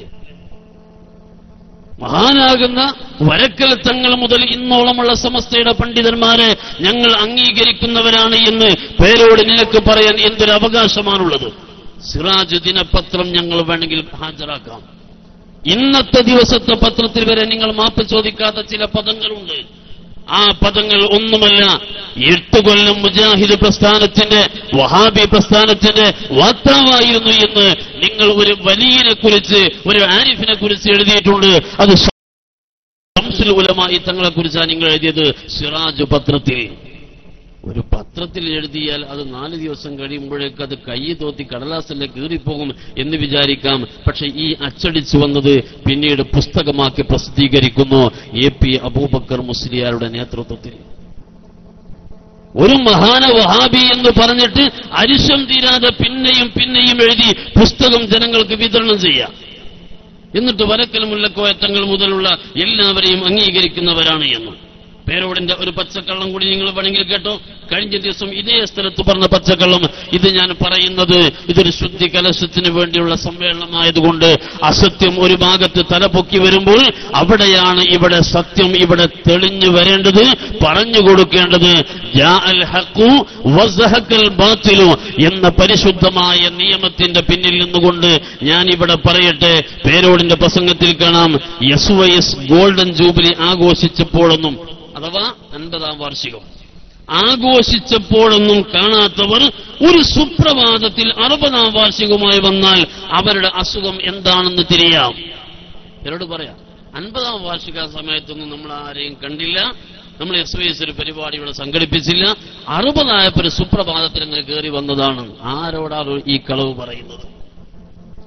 Speaker 1: മഹാനാകുന്ന വരക്കൽ തങ്ങൾ മുതൽ ഇന്നോളമുള്ള സമസ്തയുടെ പണ്ഡിതന്മാരെ ഞങ്ങൾ അംഗീകരിക്കുന്നവരാണ് എന്ന് പേരോട് നിനക്ക് പറയാൻ എന്തൊരു അവകാശമാണുള്ളത് സിറാജ് ദിനപത്രം ഞങ്ങൾ വേണമെങ്കിൽ ഹാജരാക്കാം ഇന്നത്തെ ദിവസത്തെ പത്രത്തിൽ വരെ നിങ്ങൾ മാപ്പ് ചോദിക്കാത്ത ചില പദങ്ങളുണ്ട് ആ പദങ്ങൾ ഒന്നുമല്ല എട്ട് കൊല്ലം മുജാഹിദ് പ്രസ്ഥാനത്തിന്റെ വഹാബി പ്രസ്ഥാനത്തിന്റെ വാർത്താവായിരുന്നു എന്ന് നിങ്ങൾ ഒരു വലിയനെ കുറിച്ച് ഒരു ആരിഫിനെ കുറിച്ച് എഴുതിയിട്ടുണ്ട് അത് ശംസുൽ ഉലമായി തങ്ങളെ കുറിച്ചാണ് നിങ്ങൾ എഴുതിയത് സിറാജ് പത്രത്തിൽ ഒരു പത്രത്തിൽ എഴുതിയാൽ അത് നാല് ദിവസം കഴിയുമ്പോഴേക്ക് അത് കൈ തോത്തി കടലാസിലെ കീറിപ്പോകും എന്ന് വിചാരിക്കാം പക്ഷെ ഈ അച്ചടിച്ചു വന്നത് പിന്നീട് പുസ്തകമാക്കി പ്രസിദ്ധീകരിക്കുന്നു എ പി അബൂബക്കർ മുസ്ലിയാരുടെ നേതൃത്വത്തിൽ ഒരു മഹാന വഹാബി എന്ന് പറഞ്ഞിട്ട് അരിശം തീരാതെ പിന്നെയും പിന്നെയും എഴുതി പുസ്തകം ജനങ്ങൾക്ക് വിതരണം ചെയ്യാം എന്നിട്ട് വരക്കൽ മുല്ലക്കോയത്തങ്ങൾ മുതലുള്ള എല്ലാവരെയും അംഗീകരിക്കുന്നവരാണ് എന്ന് പേരോടിന്റെ ഒരു പച്ചക്കള്ളം കൂടി നിങ്ങൾ വേണമെങ്കിൽ കേട്ടോ കഴിഞ്ഞ ദിവസം ഇതേ സ്ഥലത്ത് പറഞ്ഞ പച്ചക്കള്ളം ഇത് ഞാൻ പറയുന്നത് ഇതൊരു ശുദ്ധി കലശത്തിന് വേണ്ടിയുള്ള സമ്മേളനമായതുകൊണ്ട് അസത്യം ഒരു ഭാഗത്ത് തലപൊക്കി വരുമ്പോൾ അവിടെയാണ് ഇവിടെ സത്യം ഇവിടെ തെളിഞ്ഞു വരേണ്ടത് പറഞ്ഞു കൊടുക്കേണ്ടത് ജാ അൽ ഹഖു വസഹക്കൽ ബാത്തിലു എന്ന പരിശുദ്ധമായ നിയമത്തിന്റെ പിന്നിൽ നിന്നുകൊണ്ട് ഞാൻ ഇവിടെ പറയട്ടെ പേരോടിന്റെ പ്രസംഗത്തിൽ കാണാം S Y S golden jubilee ആഘോഷിച്ചപ്പോഴൊന്നും അഥവാ അൻപതാം വാർഷികം ആഘോഷിച്ചപ്പോഴൊന്നും കാണാത്തവർ ഒരു സുപ്രഭാതത്തിൽ അറുപതാം വാർഷികമായി വന്നാൽ അവരുടെ അസുഖം എന്താണെന്ന് തിരിയാം എന്നോട് പറയാം അൻപതാം വാർഷിക സമയത്തൊന്നും നമ്മൾ ആരെയും കണ്ടില്ല നമ്മൾ എസ് വൈ എസ് ഒരു പരിപാടി ഇവിടെ സംഘടിപ്പിച്ചില്ല അറുപതായപ്പോൾ ഒരു സുപ്രഭാതത്തിൽ അങ്ങനെ കയറി വന്നതാണ് ആരോടാണ് ഈ കളവ് പറയുന്നത്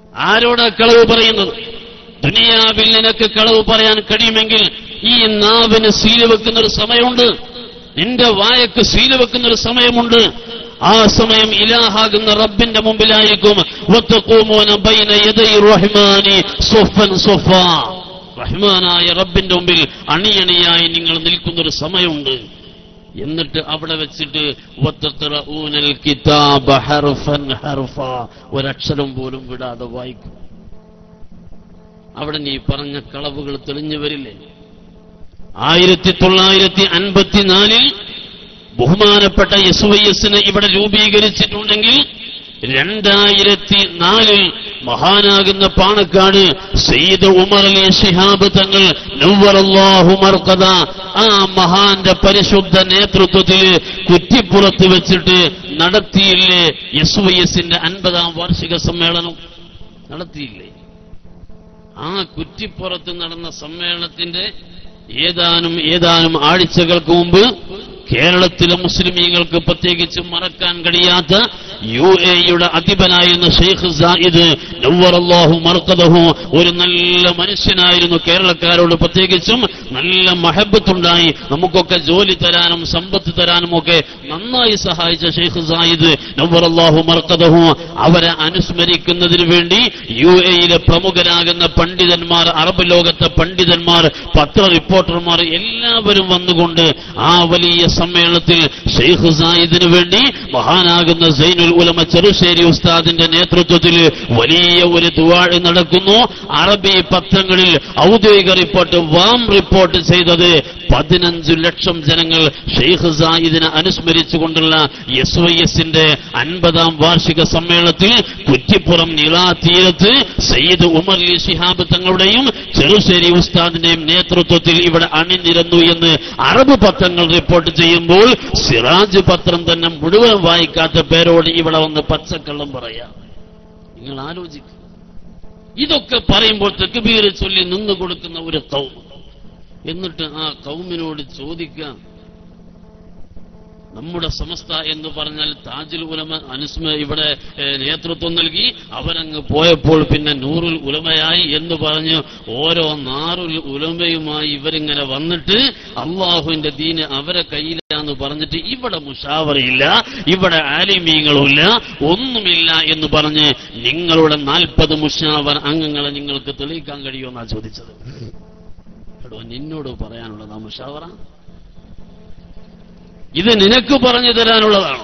Speaker 1: ആരോടാ കളവ് പറയുന്നത് ദുനിയാവിൽ നിനക്ക് കളവ് പറയാൻ കഴിയുമെങ്കിൽ ഈ നാവിന് സീല് വെക്കുന്ന ഒരു സമയമുണ്ട് നിന്റെ വായക്ക് സീല് വെക്കുന്ന ഒരു സമയമുണ്ട് ആ സമയം ഇലാഹാകുന്ന റബ്ബിന്റെ മുമ്പിലായിരിക്കും വത്തഖൂമൂന ബൈന യദൈ റഹ്മാനി സ്വഫൻ സ്വഫാ റഹ്മാനായ റബ്ബിന്റെ മുമ്പിൽ അണിയണിയായി നിങ്ങൾ നിൽക്കുന്ന ഒരു സമയമുണ്ട് എന്നിട്ട് അവിടെ വെച്ചിട്ട് വത്തഖറഊനൽ കിതാബ ഹർഫൻ ഹർഫ ഒരക്ഷരം പോലും വിടാതെ വായിക്കും അവിടെ നീ പറഞ്ഞ കളവുകൾ തെളിഞ്ഞു വരില്ലേ ആയിരത്തി തൊള്ളായിരത്തി അൻപത്തിനാലിൽ ബഹുമാനപ്പെട്ട എസ് വൈ എസിന് ഇവിടെ രൂപീകരിച്ചിട്ടുണ്ടെങ്കിൽ രണ്ടായിരത്തി നാലിൽ മഹാനാകുന്ന പാണക്കാട് സയ്യിദ് ഉമർ അലി ശിഹാബ് തങ്ങൾ നവ്വറല്ലാഹു മർക്കദ ആ മഹാന്റെ പരിശുദ്ധ നേതൃത്വത്തിൽ കുറ്റിപ്പുറത്ത് വെച്ചിട്ട് നടത്തിയില്ലേ എസ് വൈ എസിന്റെ അൻപതാം വാർഷിക സമ്മേളനം നടത്തിയില്ലേ ആ കുറ്റിപ്പുറത്ത് നടന്ന സമ്മേളനത്തിന്റെ ഏതാനും ഏതാനും ആഴ്ചകൾക്ക് മുമ്പ് കേരളത്തിലെ മുസ്ലിമീങ്ങൾക്ക് പ്രത്യേകിച്ച് മറക്കാൻ കഴിയാത്ത യു എയുടെ അധിപനായിരുന്ന ഷെയ്ഖ് സായിദ് നവ്വറല്ലാഹു മർക്കദഹു ഒരു നല്ല മനുഷ്യനായിരുന്നു കേരളക്കാരോട് പ്രത്യേകിച്ചും നല്ല മഹബത്തുണ്ടായി നമുക്കൊക്കെ ജോലി തരാനും സമ്പത്ത് തരാനും ഒക്കെ നന്നായി സഹായിച്ച ഷെയ്ഖ് സായിദ് നവ്വറല്ലാഹു മർക്കദഹു അവരെ അനുസ്മരിക്കുന്നതിന് വേണ്ടി യു എയിലെ പ്രമുഖരാകുന്ന പണ്ഡിതന്മാർ അറബ് ലോകത്തെ പണ്ഡിതന്മാർ പത്ര റിപ്പോർട്ടർമാർ എല്ലാവരും വന്നുകൊണ്ട് ആ വലിയ സമ്മേളനത്തിൽ ഷെയ്ഖ് സായിദിന് വേണ്ടി മഹാനാകുന്ന സൈനുൽ ഉലമ ചെറുശ്ശേരി ഉസ്താദിന്റെ നേതൃത്വത്തിൽ വലിയ ഒരു ദുവാഴ് നടക്കുന്നു അറബി പത്രങ്ങളിൽ ഔദ്യോഗിക റിപ്പോർട്ട് വാം റിപ്പോർട്ട് ചെയ്തത് പതിനഞ്ചു ലക്ഷം ജനങ്ങൾ ഷെയ്ഖ് സായിദിനെ അനുസ്മരിച്ചുകൊണ്ടുള്ള എസ് വൈ എസിന്റെ അൻപതാം വാർഷിക സമ്മേളനത്തിൽ കുറ്റിപ്പുറം നിളാ തീരത്ത് സയ്യിദ് ഉമർ അലി ശിഹാബ് തങ്ങളുടെയും ചെറുശ്ശേരി ഉസ്താദിന്റെയും നേതൃത്വത്തിൽ ഇവിടെ അണിനിരന്നു എന്ന് അറബ് പത്രങ്ങൾ റിപ്പോർട്ട് ചെയ്യുമ്പോൾ സിറാജ് പത്രം തന്നെ മുഴുവൻ വായിക്കാത്ത പേരോട് ഇവിടെ വന്ന് പച്ചക്കള്ളം പറയാം നിങ്ങൾ ആലോചിക്കും ഇതൊക്കെ പറയുമ്പോൾ തെക്കുബീർ ചൊല്ലി നിന്നു കൊടുക്കുന്ന ഒരു കൗം എന്നിട്ട് ആ കൗമിനോട് ചോദിക്കാം നമ്മുടെ സമസ്ത എന്ന് പറഞ്ഞാൽ താജുൽ ഉലമ അനുസ്മ ഇവിടെ ഏഹ്, നേതൃത്വം നൽകി അവരങ്ങ് പോയപ്പോൾ പിന്നെ നൂറുൽ ഉലമയായി എന്ന് പറഞ്ഞ് ഓരോ നാറുൽ ഉലമയുമായി ഇവരിങ്ങനെ വന്നിട്ട് അള്ളാഹുവിന്റെ ദീന് അവരെ കയ്യിലാന്ന് പറഞ്ഞിട്ട് ഇവിടെ മുഷാവറയില്ല ഇവിടെ ആലിമീങ്ങളുമില്ല ഒന്നുമില്ല എന്ന് പറഞ്ഞ് നിങ്ങളുടെ നാൽപ്പത് മുഷാവർ അംഗങ്ങളെ നിങ്ങൾക്ക് തെളിയിക്കാൻ കഴിയുമെന്നാ ചോദിച്ചത് എടോ നിന്നോട് പറയാനുള്ളതാ മുഷാവറ ഇത് നിനക്ക് പറഞ്ഞു തരാനുള്ളതാണ്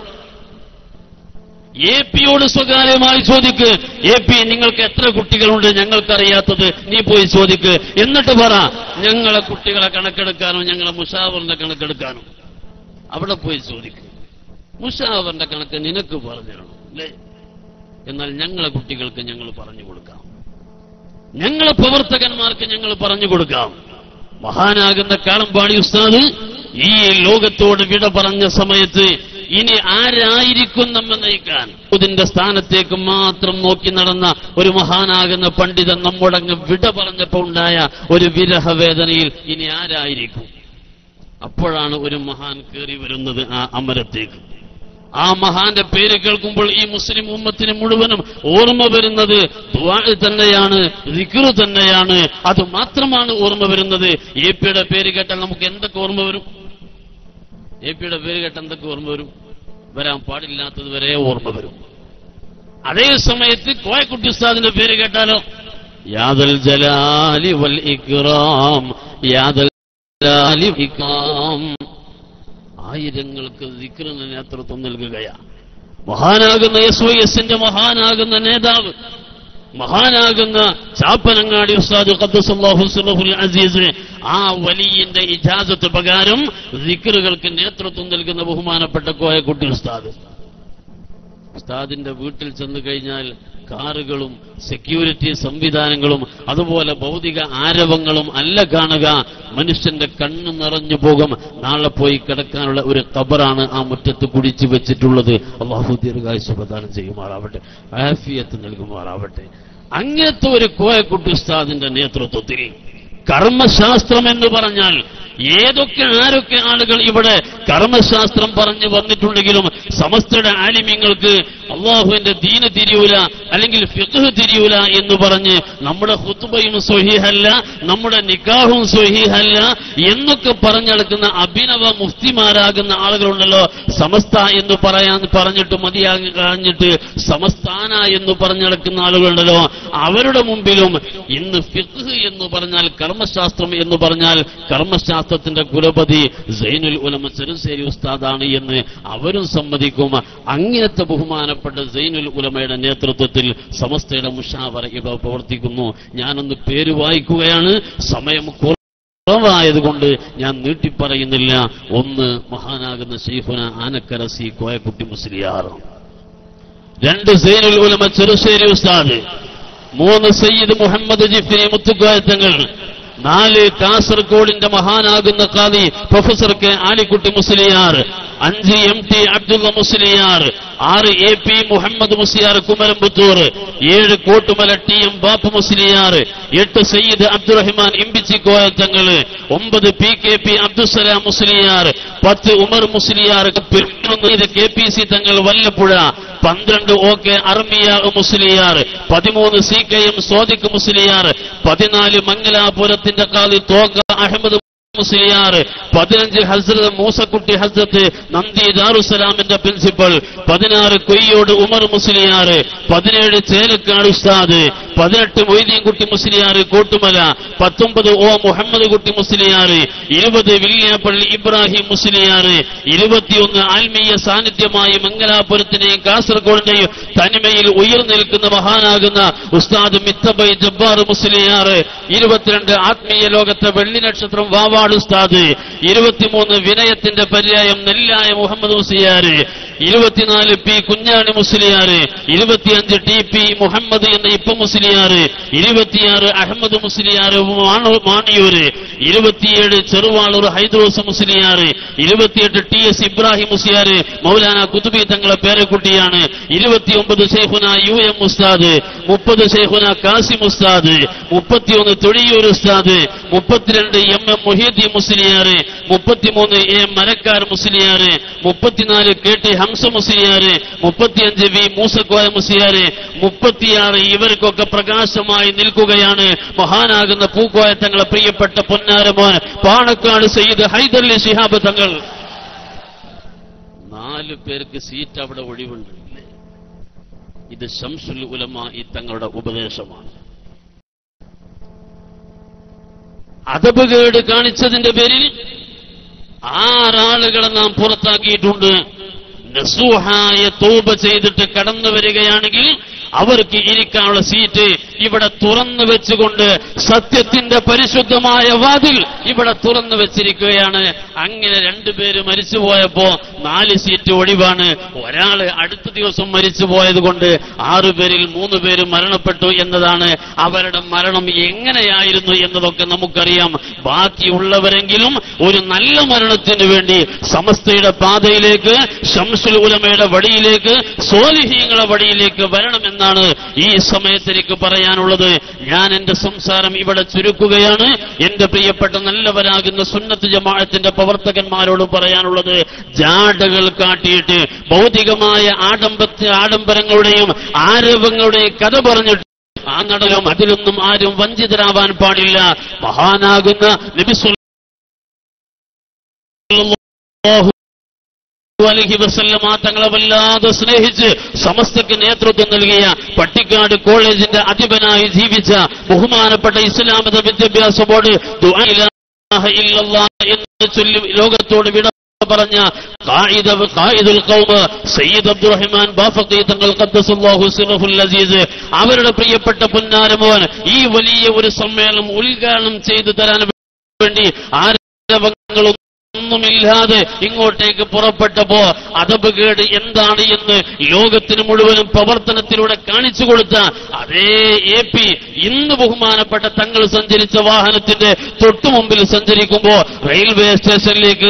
Speaker 1: എ പിയോട് സ്വകാര്യമായി ചോദിക്ക് എ പി നിങ്ങൾക്ക് എത്ര കുട്ടികളുണ്ട് ഞങ്ങൾക്കറിയാത്തത് നീ പോയി ചോദിക്ക് എന്നിട്ട് പറ ഞങ്ങളെ കുട്ടികളെ കണക്കെടുക്കാനോ ഞങ്ങളെ മുഷാവറിന്റെ കണക്കെടുക്കാനോ അവിടെ പോയി ചോദിക്ക് മുഷാവറിന്റെ കണക്ക് നിനക്ക് പറഞ്ഞു തരണം അല്ലേ എന്നാൽ ഞങ്ങളെ കുട്ടികൾക്ക് ഞങ്ങൾ പറഞ്ഞു കൊടുക്കാം ഞങ്ങളെ പ്രവർത്തകന്മാർക്ക് ഞങ്ങൾ പറഞ്ഞു കൊടുക്കാം മഹാനാകുന്ന കാളമ്പാടി ഉസ്താദ് ഈ ലോകത്തോട് വിട പറഞ്ഞ സമയത്ത് ഇനി ആരായിരിക്കും നമ്മെ നയിക്കാൻ ഇതിന്റെ സ്ഥാനത്തേക്ക് മാത്രം നോക്കി നടന്ന ഒരു മഹാനാകുന്ന പണ്ഡിതൻ നമ്മോടങ്ങ് വിട പറഞ്ഞപ്പോ ഉണ്ടായ ഒരു വിരഹവേദനയിൽ ഇനി ആരായിരിക്കും അപ്പോഴാണ് ഒരു മഹാൻ കയറി വരുന്നത് ആ അമരത്തേക്ക് ആ മഹാന്റെ പേര് കേൾക്കുമ്പോൾ ഈ മുസ്ലിം ഉമ്മത്തിന് മുഴുവനും ഓർമ്മ വരുന്നത് ദുആ തന്നെയാണ് റിക്റ് തന്നെയാണ് അത് മാത്രമാണ് ഓർമ്മ വരുന്നത് എ പിയുടെ പേര് കേട്ടാൽ നമുക്ക് എന്തൊക്കെ ഓർമ്മ വരും എ പിയുടെ പേര് കേട്ടാൽ എന്തൊക്കെ ഓർമ്മ വരും വരാൻ പാടില്ലാത്തത് വരെ ഓർമ്മ വരും അതേ സമയത്ത് കോയക്കുട്ടി ഉസ്താദിന്റെ പേര് കേട്ടാലോ യാദൽ ജലാലി വൽ ഇക്റാം യാദൽ ജലാലി വൽ ഇക്റാം ആയിരങ്ങൾക്ക് ദിക്റിന് നേതൃത്വം നൽകുകയാണ് മഹാനാകുന്ന എസ് വൈ എസിന്റെ മഹാനാകുന്ന നേതാവ് മഹാനാകുന്ന ചാപ്പനങ്ങാടി ഉസ്താദ് ഖദ്ദസല്ലാഹു സിറഹുൽ അസീസ് ആ വലിയന്റെ ഇജാസത്ത് പ്രകാരം ദിക്റുകൾക്ക് നേതൃത്വം നൽകുന്ന ബഹുമാനപ്പെട്ട കോയക്കുട്ടി ഉസ്താദ് ഉസ്താദിന്റെ വീട്ടിൽ ചെന്ന് കഴിഞ്ഞാൽ കാറുകളും സെക്യൂരിറ്റി സംവിധാനങ്ങളും അതുപോലെ ഭൗതിക ആരവങ്ങളും അല്ല കാണുക മനുഷ്യന്റെ കണ്ണ് നിറഞ്ഞു പോകും നാളെ പോയി കിടക്കാനുള്ള ഒരു കബറാണ് ആ മുറ്റത്ത് കുടിച്ചു വെച്ചിട്ടുള്ളത് അള്ളാഹു ദീർഘായുസ് പ്രദാനം ചെയ്യുമാറാവട്ടെ ആഫിയത്ത് നൽകുമാറാവട്ടെ അങ്ങനത്തെ ഒരു കോയക്കുട്ടി ഉസ്താദിന്റെ നേതൃത്വത്തിൽ കർമ്മശാസ്ത്രം എന്ന് പറഞ്ഞാൽ ഏതൊക്കെ ആരൊക്കെ ആളുകൾ ഇവിടെ കർമ്മശാസ്ത്രം പറഞ്ഞു വന്നിട്ടുണ്ടെങ്കിലും സമസ്തയുടെ ആലിമ്യങ്ങൾക്ക് അള്ളാഹുവിന്റെ ദീന് തിരിയൂല അല്ലെങ്കിൽ ഫിഖ് തിരിയൂല എന്ന് പറഞ്ഞ് നമ്മുടെ ഹുത്തുബയും സ്വഹീഹല്ല നമ്മുടെ നിക്കാഹും സ്വഹീഹല്ല എന്നൊക്കെ പറഞ്ഞെടുക്കുന്ന അഭിനവ മുഫ്തിമാരാകുന്ന ആളുകളുണ്ടല്ലോ സമസ്ത എന്ന് പറയാൻ പറഞ്ഞിട്ട് മതിയാകി കളഞ്ഞിട്ട് സമസ്ഥാന എന്ന് പറഞ്ഞെടുക്കുന്ന ആളുകളുണ്ടല്ലോ അവരുടെ മുമ്പിലും ഇന്ന് ഫിഖ് എന്ന് പറഞ്ഞാൽ കർമ്മശാസ്ത്രം എന്ന് പറഞ്ഞാൽ കർമ്മശാസ്ത്രത്തിന്റെ കുലപതി സൈനുൽ ഉലമ ചെറുശ്ശേരി ഉസ്താദാണ് എന്ന് അവരും സമ്മതിക്കും അങ്ങനത്തെ ബഹുമാനപ്പെട്ട സൈനുൽ ഉലമയുടെ നേതൃത്വത്തിൽ സമസ്തയുടെ മുഷാവറ ഇവിടെ പ്രവർത്തിക്കുന്നു ഞാനൊന്ന് പേര് വായിക്കുകയാണ് സമയം കുറവായതുകൊണ്ട് ഞാൻ നീട്ടിപ്പറയുന്നില്ല ഒന്ന് മഹാനാകുന്ന ഷെയ്ഖുന ആനക്കര സി കോയക്കുട്ടി മുസ്ലിയാർ രണ്ട് സൈനുൽ ഉലമ ചെറുശ്ശേരി ഉസ്താദ് മൂന്ന് സയ്യിദ് മുഹമ്മദ് ജിഫിനി മുത്തുക്കോയത്തങ്ങൾ നാല് കാസർഗോഡിന്റെ മഹാനാകുന്ന ഖാദി പ്രൊഫസർ കെ ആലിക്കുട്ടി മുസ്ലിയാർ അഞ്ച് എം ടി അബ്ദുള്ള മുസ്ലിയാർ ആറ് എ പി മുഹമ്മദ് മുസ്ലിയാർ കുമരംപുത്തൂർ ഏഴ് കോട്ടുമല ടി എം ബാപ്പു മുസ്ലിയാർ എട്ട് സയ്യിദ് അബ്ദുറഹ്മാൻ ഇമ്പിച്ചി കോയത്തങ്ങള് ഒമ്പത് P K P Abdussalam Musliyar പത്ത് ഉമർ മുസ്ലിയാർ പതിനൊന്ന് കെ പി സി തങ്ങൾ വല്ലപ്പുഴ പന്ത്രണ്ട് ഒ കെ അർമിയ മുസ്ലിയാർ പതിമൂന്ന് സി കെ എം സോദിഖ് മുസ്ലിയാർ പതിനാല് മംഗലാപുരത്തിന്റെ കാലി തോക അഹമ്മദ് മുസ്ലിയാർ പതിനഞ്ച് ഹസ്രത്ത് മൂസക്കുട്ടി ഹസ്രത്ത് നന്ദി ദാറുസലാമിന്റെ പ്രിൻസിപ്പൽ പതിനാറ് കൊയ്യോട് ഉമർ മുസ്ലിയാർ പതിനേഴ് ചേലക്കാട് ഉസ്താദ് പതിനെട്ട് മൊയ്തീൻകുട്ടി മുസ്ലിയാർ കോട്ടുമല പത്തൊമ്പത് ഒ മുഹമ്മദ് കുട്ടി മുസ്ലിയാർ ഇരുപത് വില്യാപ്പള്ളി ഇബ്രാഹിം മുസ്ലിയാർ ഇരുപത്തിയൊന്ന് ആത്മീയ സാന്നിധ്യമായി മംഗലാപുരത്തിന്റെയും കാസർഗോഡിന്റെയും തനിമയിൽ ഉയർന്നിൽക്കുന്ന മഹാനാകുന്ന ഉസ്താദ് മിത്തബൈ ജബ്ബാർ മുസ്ലിയാർ ഇരുപത്തിരണ്ട് ആത്മീയ ലോകത്തെ വെള്ളി നക്ഷത്രം വാവാട് ഉസ്താദ് ഇരുപത്തിമൂന്ന് വിനയത്തിന്റെ പര്യായം നെല്ലായ മുഹമ്മദ് മുസ്ലിയാർ ഇരുപത്തിനാല് പി കുഞ്ഞാണി മുസ്ലിയാർ ഇരുപത്തിയഞ്ച് ടി പി മുഹമ്മദ് എന്ന ഇപ്പ മുസ്ലിയാർ ഇരുപത്തിയാറ് അഹമ്മദ് മുസ്ലിയാർ മാണൂ- മാണിയൂര് ഇരുപത്തിയേഴ് ചെറുവാളൂർ ഹൈദ്രോസ് മുസ്ലിയാർ ഇരുപത്തിയെട്ട് ടി എസ് ഇബ്രാഹിം മുസ്ലിയാർ മൗലാന കുതുബി തങ്ങളെ പേരക്കുട്ടിയാണ് ഇരുപത്തിയൊമ്പത് ഷെയ്ഖുന യു എം ഉസ്താദ് മുപ്പത് ഷെയ്ഖുന കാസിം ഉസ്താദ് മുപ്പത്തിയൊന്ന് തൊഴിയൂർ ഉസ്താദ് മുപ്പത്തിരണ്ട് എം എം മൊഹീദ്ദീൻ മുസ്ലിയാർ മുപ്പത്തിമൂന്ന് എ എം മരക്കാർ മുസ്ലിയാർ മുപ്പത്തിനാല് കെ ടി ഹംസ മുസ്ലിയാർ മുപ്പത്തിയഞ്ച് വി മൂസക്കോയ മുസ്ലിയാർ മുപ്പത്തിയാറ് ഇവർക്കൊക്കെ പ്രകാശമായി നിൽക്കുകയാണ് മഹാനാകുന്ന പൂക്കോയ തങ്ങളെ പ്രിയപ്പെട്ട പൊന്നാരമോൻ പാണക്കാട് സയ്യിദ് ഹൈദർലി ശിഹാബ് തങ്ങൾ നാല് പേർക്ക് സീറ്റ് അവിടെ ഒഴിവുണ്ട് ഇല്ലേ? ഇത് ഷംസുൽ ഉലമ ഈ തങ്ങളുടെ ഉപദേശമാണ് അതപകേട് കാണിച്ചതിന്റെ പേരിൽ ആറാളുകളെ നാം പുറത്താക്കിയിട്ടുണ്ട് നസൂഹായ തോപ ചെയ്തിട്ട് കടന്നു വരികയാണെങ്കിൽ അവർക്ക് ഇരിക്കാനുള്ള സീറ്റ് ഇവിടെ തുറന്നു വെച്ചുകൊണ്ട് സത്യത്തിന്റെ പരിശുദ്ധമായ വാതിൽ ഇവിടെ തുറന്നു വെച്ചിരിക്കുകയാണ് അങ്ങനെ രണ്ടുപേര് മരിച്ചുപോയപ്പോ നാല് സീറ്റ് ഒഴിവാണ് ഒരാള് അടുത്ത ദിവസം മരിച്ചു പോയത് കൊണ്ട് ആറുപേരിൽ മൂന്ന് പേര് മരണപ്പെട്ടു എന്നതാണ് അവരുടെ മരണം എങ്ങനെയായിരുന്നു എന്നതൊക്കെ നമുക്കറിയാം ബാക്കിയുള്ളവരെങ്കിലും ഒരു നല്ല മരണത്തിന് വേണ്ടി സമസ്തയുടെ പാതയിലേക്ക് ഷംസുൽ ഉലമയുടെ വഴിയിലേക്ക് സോലിഹീങ്ങളുടെ വഴിയിലേക്ക് വരണമെന്നാണ് ഈ സമയത്ത് എനിക്ക് പറയാനുള്ളത് ഞാൻ എന്റെ സംസാരം ഇവിടെ ചുരുക്കുകയാണ് എന്റെ പ്രിയപ്പെട്ട നല്ലവരാകുന്ന സുന്നത്ത് ജമാഅത്തിന്റെ പ്രവർത്തകന്മാരോട് പറയാനുള്ളത് ജാടകൾ കാട്ടിയിട്ട് ഭൗതികമായ ആഡംബത്തെ ആഡംബരങ്ങളുടെയും ആരവങ്ങളുടെയും കഥ പറഞ്ഞിട്ട് ആ നടലും അതിലൊന്നും ആരും വഞ്ചിതരാവാൻ പാടില്ല മഹാനാകുന്ന നബി സ്വല്ലല്ലാഹു അലൈഹി വസല്ലമ തങ്ങളെ വല്ലാതെ സ്നേഹിച്ച് സമസ്തക്ക് നേതൃത്വം നൽകിയ പട്ടിക്കാട് കോളേജിന്റെ അധിപനായി ജീവിച്ച ബഹുമാനപ്പെട്ട ഇസ്ലാമിക വിദ്യാഭ്യാസ ബോർഡ് ദുആ ഇലാഹ ഇല്ലല്ലാഹ് എന്ന് ചൊല്ലി ലോകത്തോട് വിട പറഞ്ഞ ഖായിദ ഖായിദുൽ ഖൗമ് സയ്യിദ് അബ്ദുറഹ്മാൻ ബാഫഖി തങ്ങൾ ഖദ്ദസല്ലാഹു സിറഹുൽ അസീസ് അവരുടെ പ്രിയപ്പെട്ട പുന്നാരമോൻ ഈ വലിയ ഒരു സമ്മേളനം ഉദ്ഘാടനം ചെയ്തു തരാൻ വേണ്ടി ആരവങ്ങളും ഒന്നുമില്ലാതെ ഇങ്ങോട്ടേക്ക് പുറപ്പെട്ടപ്പോ അതപകേട് എന്താണ് എന്ന് ലോകത്തിന് മുഴുവനും പ്രവർത്തനത്തിലൂടെ കാണിച്ചു കൊടുത്ത അതേ എ പി ഇന്ന് ബഹുമാനപ്പെട്ട തങ്ങൾ സഞ്ചരിച്ച വാഹനത്തിന്റെ തൊട്ടു മുമ്പിൽ സഞ്ചരിക്കുമ്പോ റെയിൽവേ സ്റ്റേഷനിലേക്ക്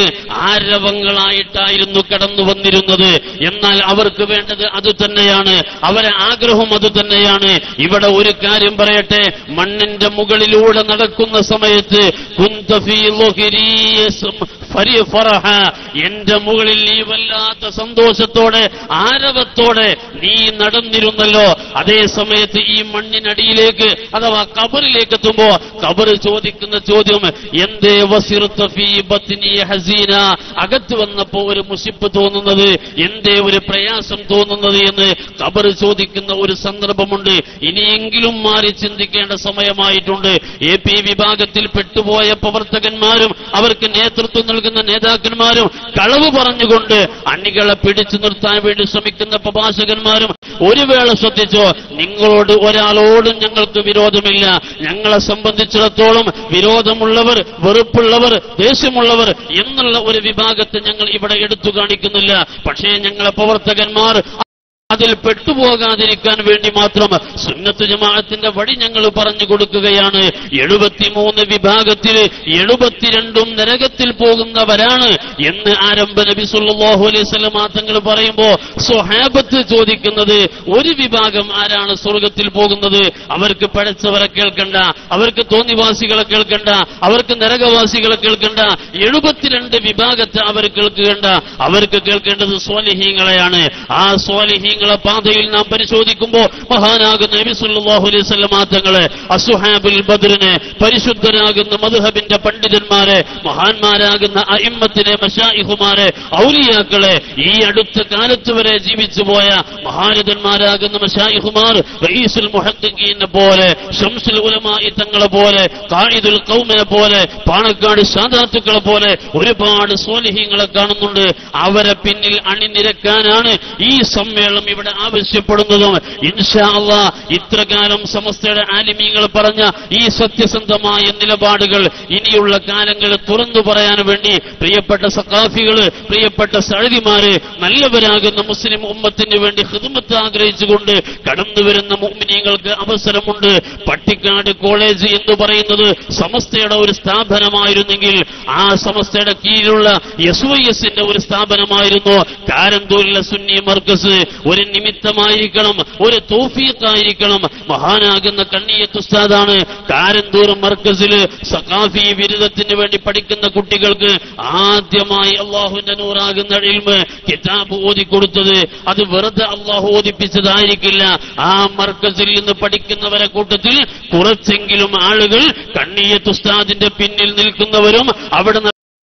Speaker 1: ആരവങ്ങളായിട്ടായിരുന്നു കടന്നു വന്നിരുന്നത് എന്നാൽ അവർക്ക് വേണ്ടത് അത് തന്നെയാണ് അവരെ ആഗ്രഹം അത് തന്നെയാണ് ഇവിടെ ഒരു കാര്യം പറയട്ടെ മണ്ണിന്റെ മുകളിലൂടെ നടക്കുന്ന സമയത്ത് കുന്തഫീ ലുഹ്രീയസും ഫരി ഫറഹ എന്റെ മുകളിൽ നീ വല്ലാത്ത സന്തോഷത്തോടെ ആരവത്തോടെ നീ നടന്നിരുന്നല്ലോ അതേ സമയത്ത് ഈ മണ്ണിനടിയിലേക്ക് അഥവാ കബറിലേക്ക് എത്തുമ്പോ കബർ ചോദിക്കുന്ന ചോദ്യം എന്തേ വസിറുത്ത ഫീ ബത്നി ഹസീന അകത്ത് വന്നപ്പോ ഒരു മുഷിപ്പ് തോന്നുന്നത് എന്തേ ഒരു പ്രയാസം തോന്നുന്നത് എന്ന് കബർ ചോദിക്കുന്ന ഒരു സന്ദർഭമുണ്ട് ഇനിയെങ്കിലും മാറി ചിന്തിക്കേണ്ട സമയമായിട്ടുണ്ട് എ പി വിഭാഗത്തിൽ പെട്ടുപോയ പ്രവർത്തകന്മാരും അവർക്ക് നേതൃത്വം നൽകുന്ന നേതാക്കന്മാരും കളവ് പറഞ്ഞുകൊണ്ട് അണികളെ പിടിച്ചു നിർത്താൻ വേണ്ടി ശ്രമിക്കുന്ന പ്രഭാഷകന്മാരും ഒരു വേള ശ്രദ്ധിച്ചോ നിങ്ങളോട് ഒരാളോടും ഞങ്ങൾക്ക് വിരോധമില്ല ഞങ്ങളെ സംബന്ധിച്ചിടത്തോളം വിരോധമുള്ളവർ വെറുപ്പുള്ളവർ ദേഷ്യമുള്ളവർ എന്നുള്ള ഒരു വിഭാഗത്തെ ഞങ്ങൾ ഇവിടെ എടുത്തു കാണിക്കുന്നില്ല പക്ഷേ ഞങ്ങളെ പ്രവർത്തകന്മാർ അതിൽ പെട്ടുപോകാതിരിക്കാൻ വേണ്ടി മാത്രം സുന്നത്ത് ജമാഅത്തിന്റെ വഴി ഞങ്ങൾ പറഞ്ഞു കൊടുക്കുകയാണ് എഴുപത്തിമൂന്ന് വിഭാഗത്തിൽ എഴുപത്തിരണ്ടും നരകത്തിൽ പോകുന്നവരാണ് എന്ന് ആരംഭ നബി സല്ലല്ലാഹു അലൈഹി വസല്ലം തങ്ങൾ പറയുമ്പോ സ്വഹാബത്ത് ചോദിക്കുന്നത് ഒരു വിഭാഗം ആരാണ് സ്വർഗത്തിൽ പോകുന്നത് അവർക്ക് പഴച്ചവരെ കേൾക്കണ്ട അവർക്ക് തോന്നിവാസികളെ കേൾക്കണ്ട അവർക്ക് നരകവാസികളെ കേൾക്കണ്ട എഴുപത്തിരണ്ട് വിഭാഗത്തെ അവർ കേൾക്കേണ്ട അവർക്ക് കേൾക്കേണ്ടത് സ്വാലിഹീങ്ങളെയാണ് ആ സ്വാലിഹീങ്ങളെ പാതയിൽ നാം പരിശോധിക്കുമ്പോ മഹാനാകുന്ന നബി സല്ലല്ലാഹു അലൈഹി വസല്ലം തങ്ങളെ അസുഹാബുൽ ബദ്രിനെ പരിശുദ്ധരാകുന്ന മദ്ഹബിന്റെ പണ്ഡിതന്മാരെ മഹാന്മാരാകുന്ന അയിമ്മത്തിനെ മഷായിഹുമാരെ ഔലിയാക്കളെ ഈ അടുത്ത കാലത്ത് വരെ ജീവിച്ചു പോയ മഹാരഥന്മാരാകുന്ന മഷായിഹുമാർ റഈസുൽ മുഹദ്ദിഖീനെ പോലെ ഷംസുൽ ഉലമായി തങ്ങളെ പോലെ ഖായിദുൽ ഖൗമിനെ പോലെ പാണക്കാട് സാദാത്തുക്കളെ പോലെ ഒരുപാട് സ്വാലിഹീങ്ങളെ കാണുന്നുണ്ട് അവരെ പിന്നിൽ അണിനിരക്കാനാണ് ഈ സമ്മേളനം ഇവിടെ ആവശ്യപ്പെടുന്നതും ഇൻഷാ അള്ളാ ഇത്രകാലം സമസ്തയുടെ ആലിമീങ്ങൾ പറഞ്ഞ ഈ സത്യസന്ധമായ നിലപാടുകൾ ഇനിയുള്ള കാലങ്ങൾ തുറന്നു പറയാൻ വേണ്ടി പ്രിയപ്പെട്ട സഖാഫികള് പ്രിയപ്പെട്ട സഴുതിമാര് നല്ലവരാകുന്ന മുസ്ലിം ഉമ്മത്തിന് വേണ്ടി ഹിദ്മത്ത് ആഗ്രഹിച്ചുകൊണ്ട് കടന്നു വരുന്ന മുഅ്മിനീങ്ങൾക്ക് അവസരമുണ്ട് പട്ടിക്കാട് കോളേജ് എന്ന് പറയുന്നത് സമസ്തയുടെ ഒരു സ്ഥാപനമായിരുന്നെങ്കിൽ ആ സമസ്തയുടെ കീഴിലുള്ള എസ് വൈ എസിന്റെ ഒരു സ്ഥാപനമായിരുന്നു കാരന്തൂരിലെ സുന്നി മർക്കസ് ഒരു നിമിത്തമായിരിക്കണം ഒരു തോഫീഖായിരിക്കണം മഹാനാകുന്ന കണ്ണിയത്ത് ഉസ്താദാണ് കാരന്തൂർ മർക്കസിൽ സഖാഫി ബിരുദത്തിന് വേണ്ടി പഠിക്കുന്ന കുട്ടികൾക്ക് ആദ്യമായി അള്ളാഹുവിന്റെ നൂറാകുന്ന ഇൽമ് കിതാബ് ഓതിക്കൊടുത്തത് അത് വെറുതെ അള്ളാഹു ഓദിപ്പിച്ചതായിരിക്കില്ല ആ മർക്കസിൽ നിന്ന് പഠിക്കുന്നവരെ കൂട്ടത്തിൽ കുറച്ചെങ്കിലും ആളുകൾ കണ്ണിയത്ത് ഉസ്താദിന്റെ പിന്നിൽ നിൽക്കുന്നവരും അവിടെ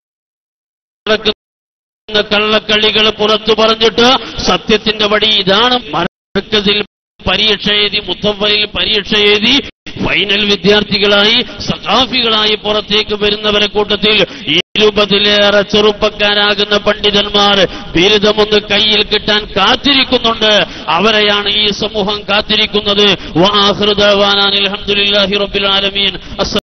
Speaker 1: നടക്കുന്ന കള്ളക്കളികൾ പുറത്തു പറഞ്ഞിട്ട് സത്യത്തിന്റെ വഴി ഇതാണ് മർക്കസിൽ പരീക്ഷ എഴുതി മുത്തവലിൽ പരീക്ഷ എഴുതി ഫൈനൽ വിദ്യാർത്ഥികളായി സഖാഫികളായി പുറത്തേക്ക് വരുന്നവരെ കൂട്ടത്തിൽ ഇരുപതിലേറെ ചെറുപ്പക്കാരാകുന്ന പണ്ഡിതന്മാർ ബിരുദമൊന്ന് കയ്യിൽ കിട്ടാൻ കാത്തിരിക്കുന്നുണ്ട് അവരെയാണ് ഈ സമൂഹം കാത്തിരിക്കുന്നത് വാഹൃദവാനാൻ അലഹമുല്ലാഹി റബ്ബിൽ ആലമീൻ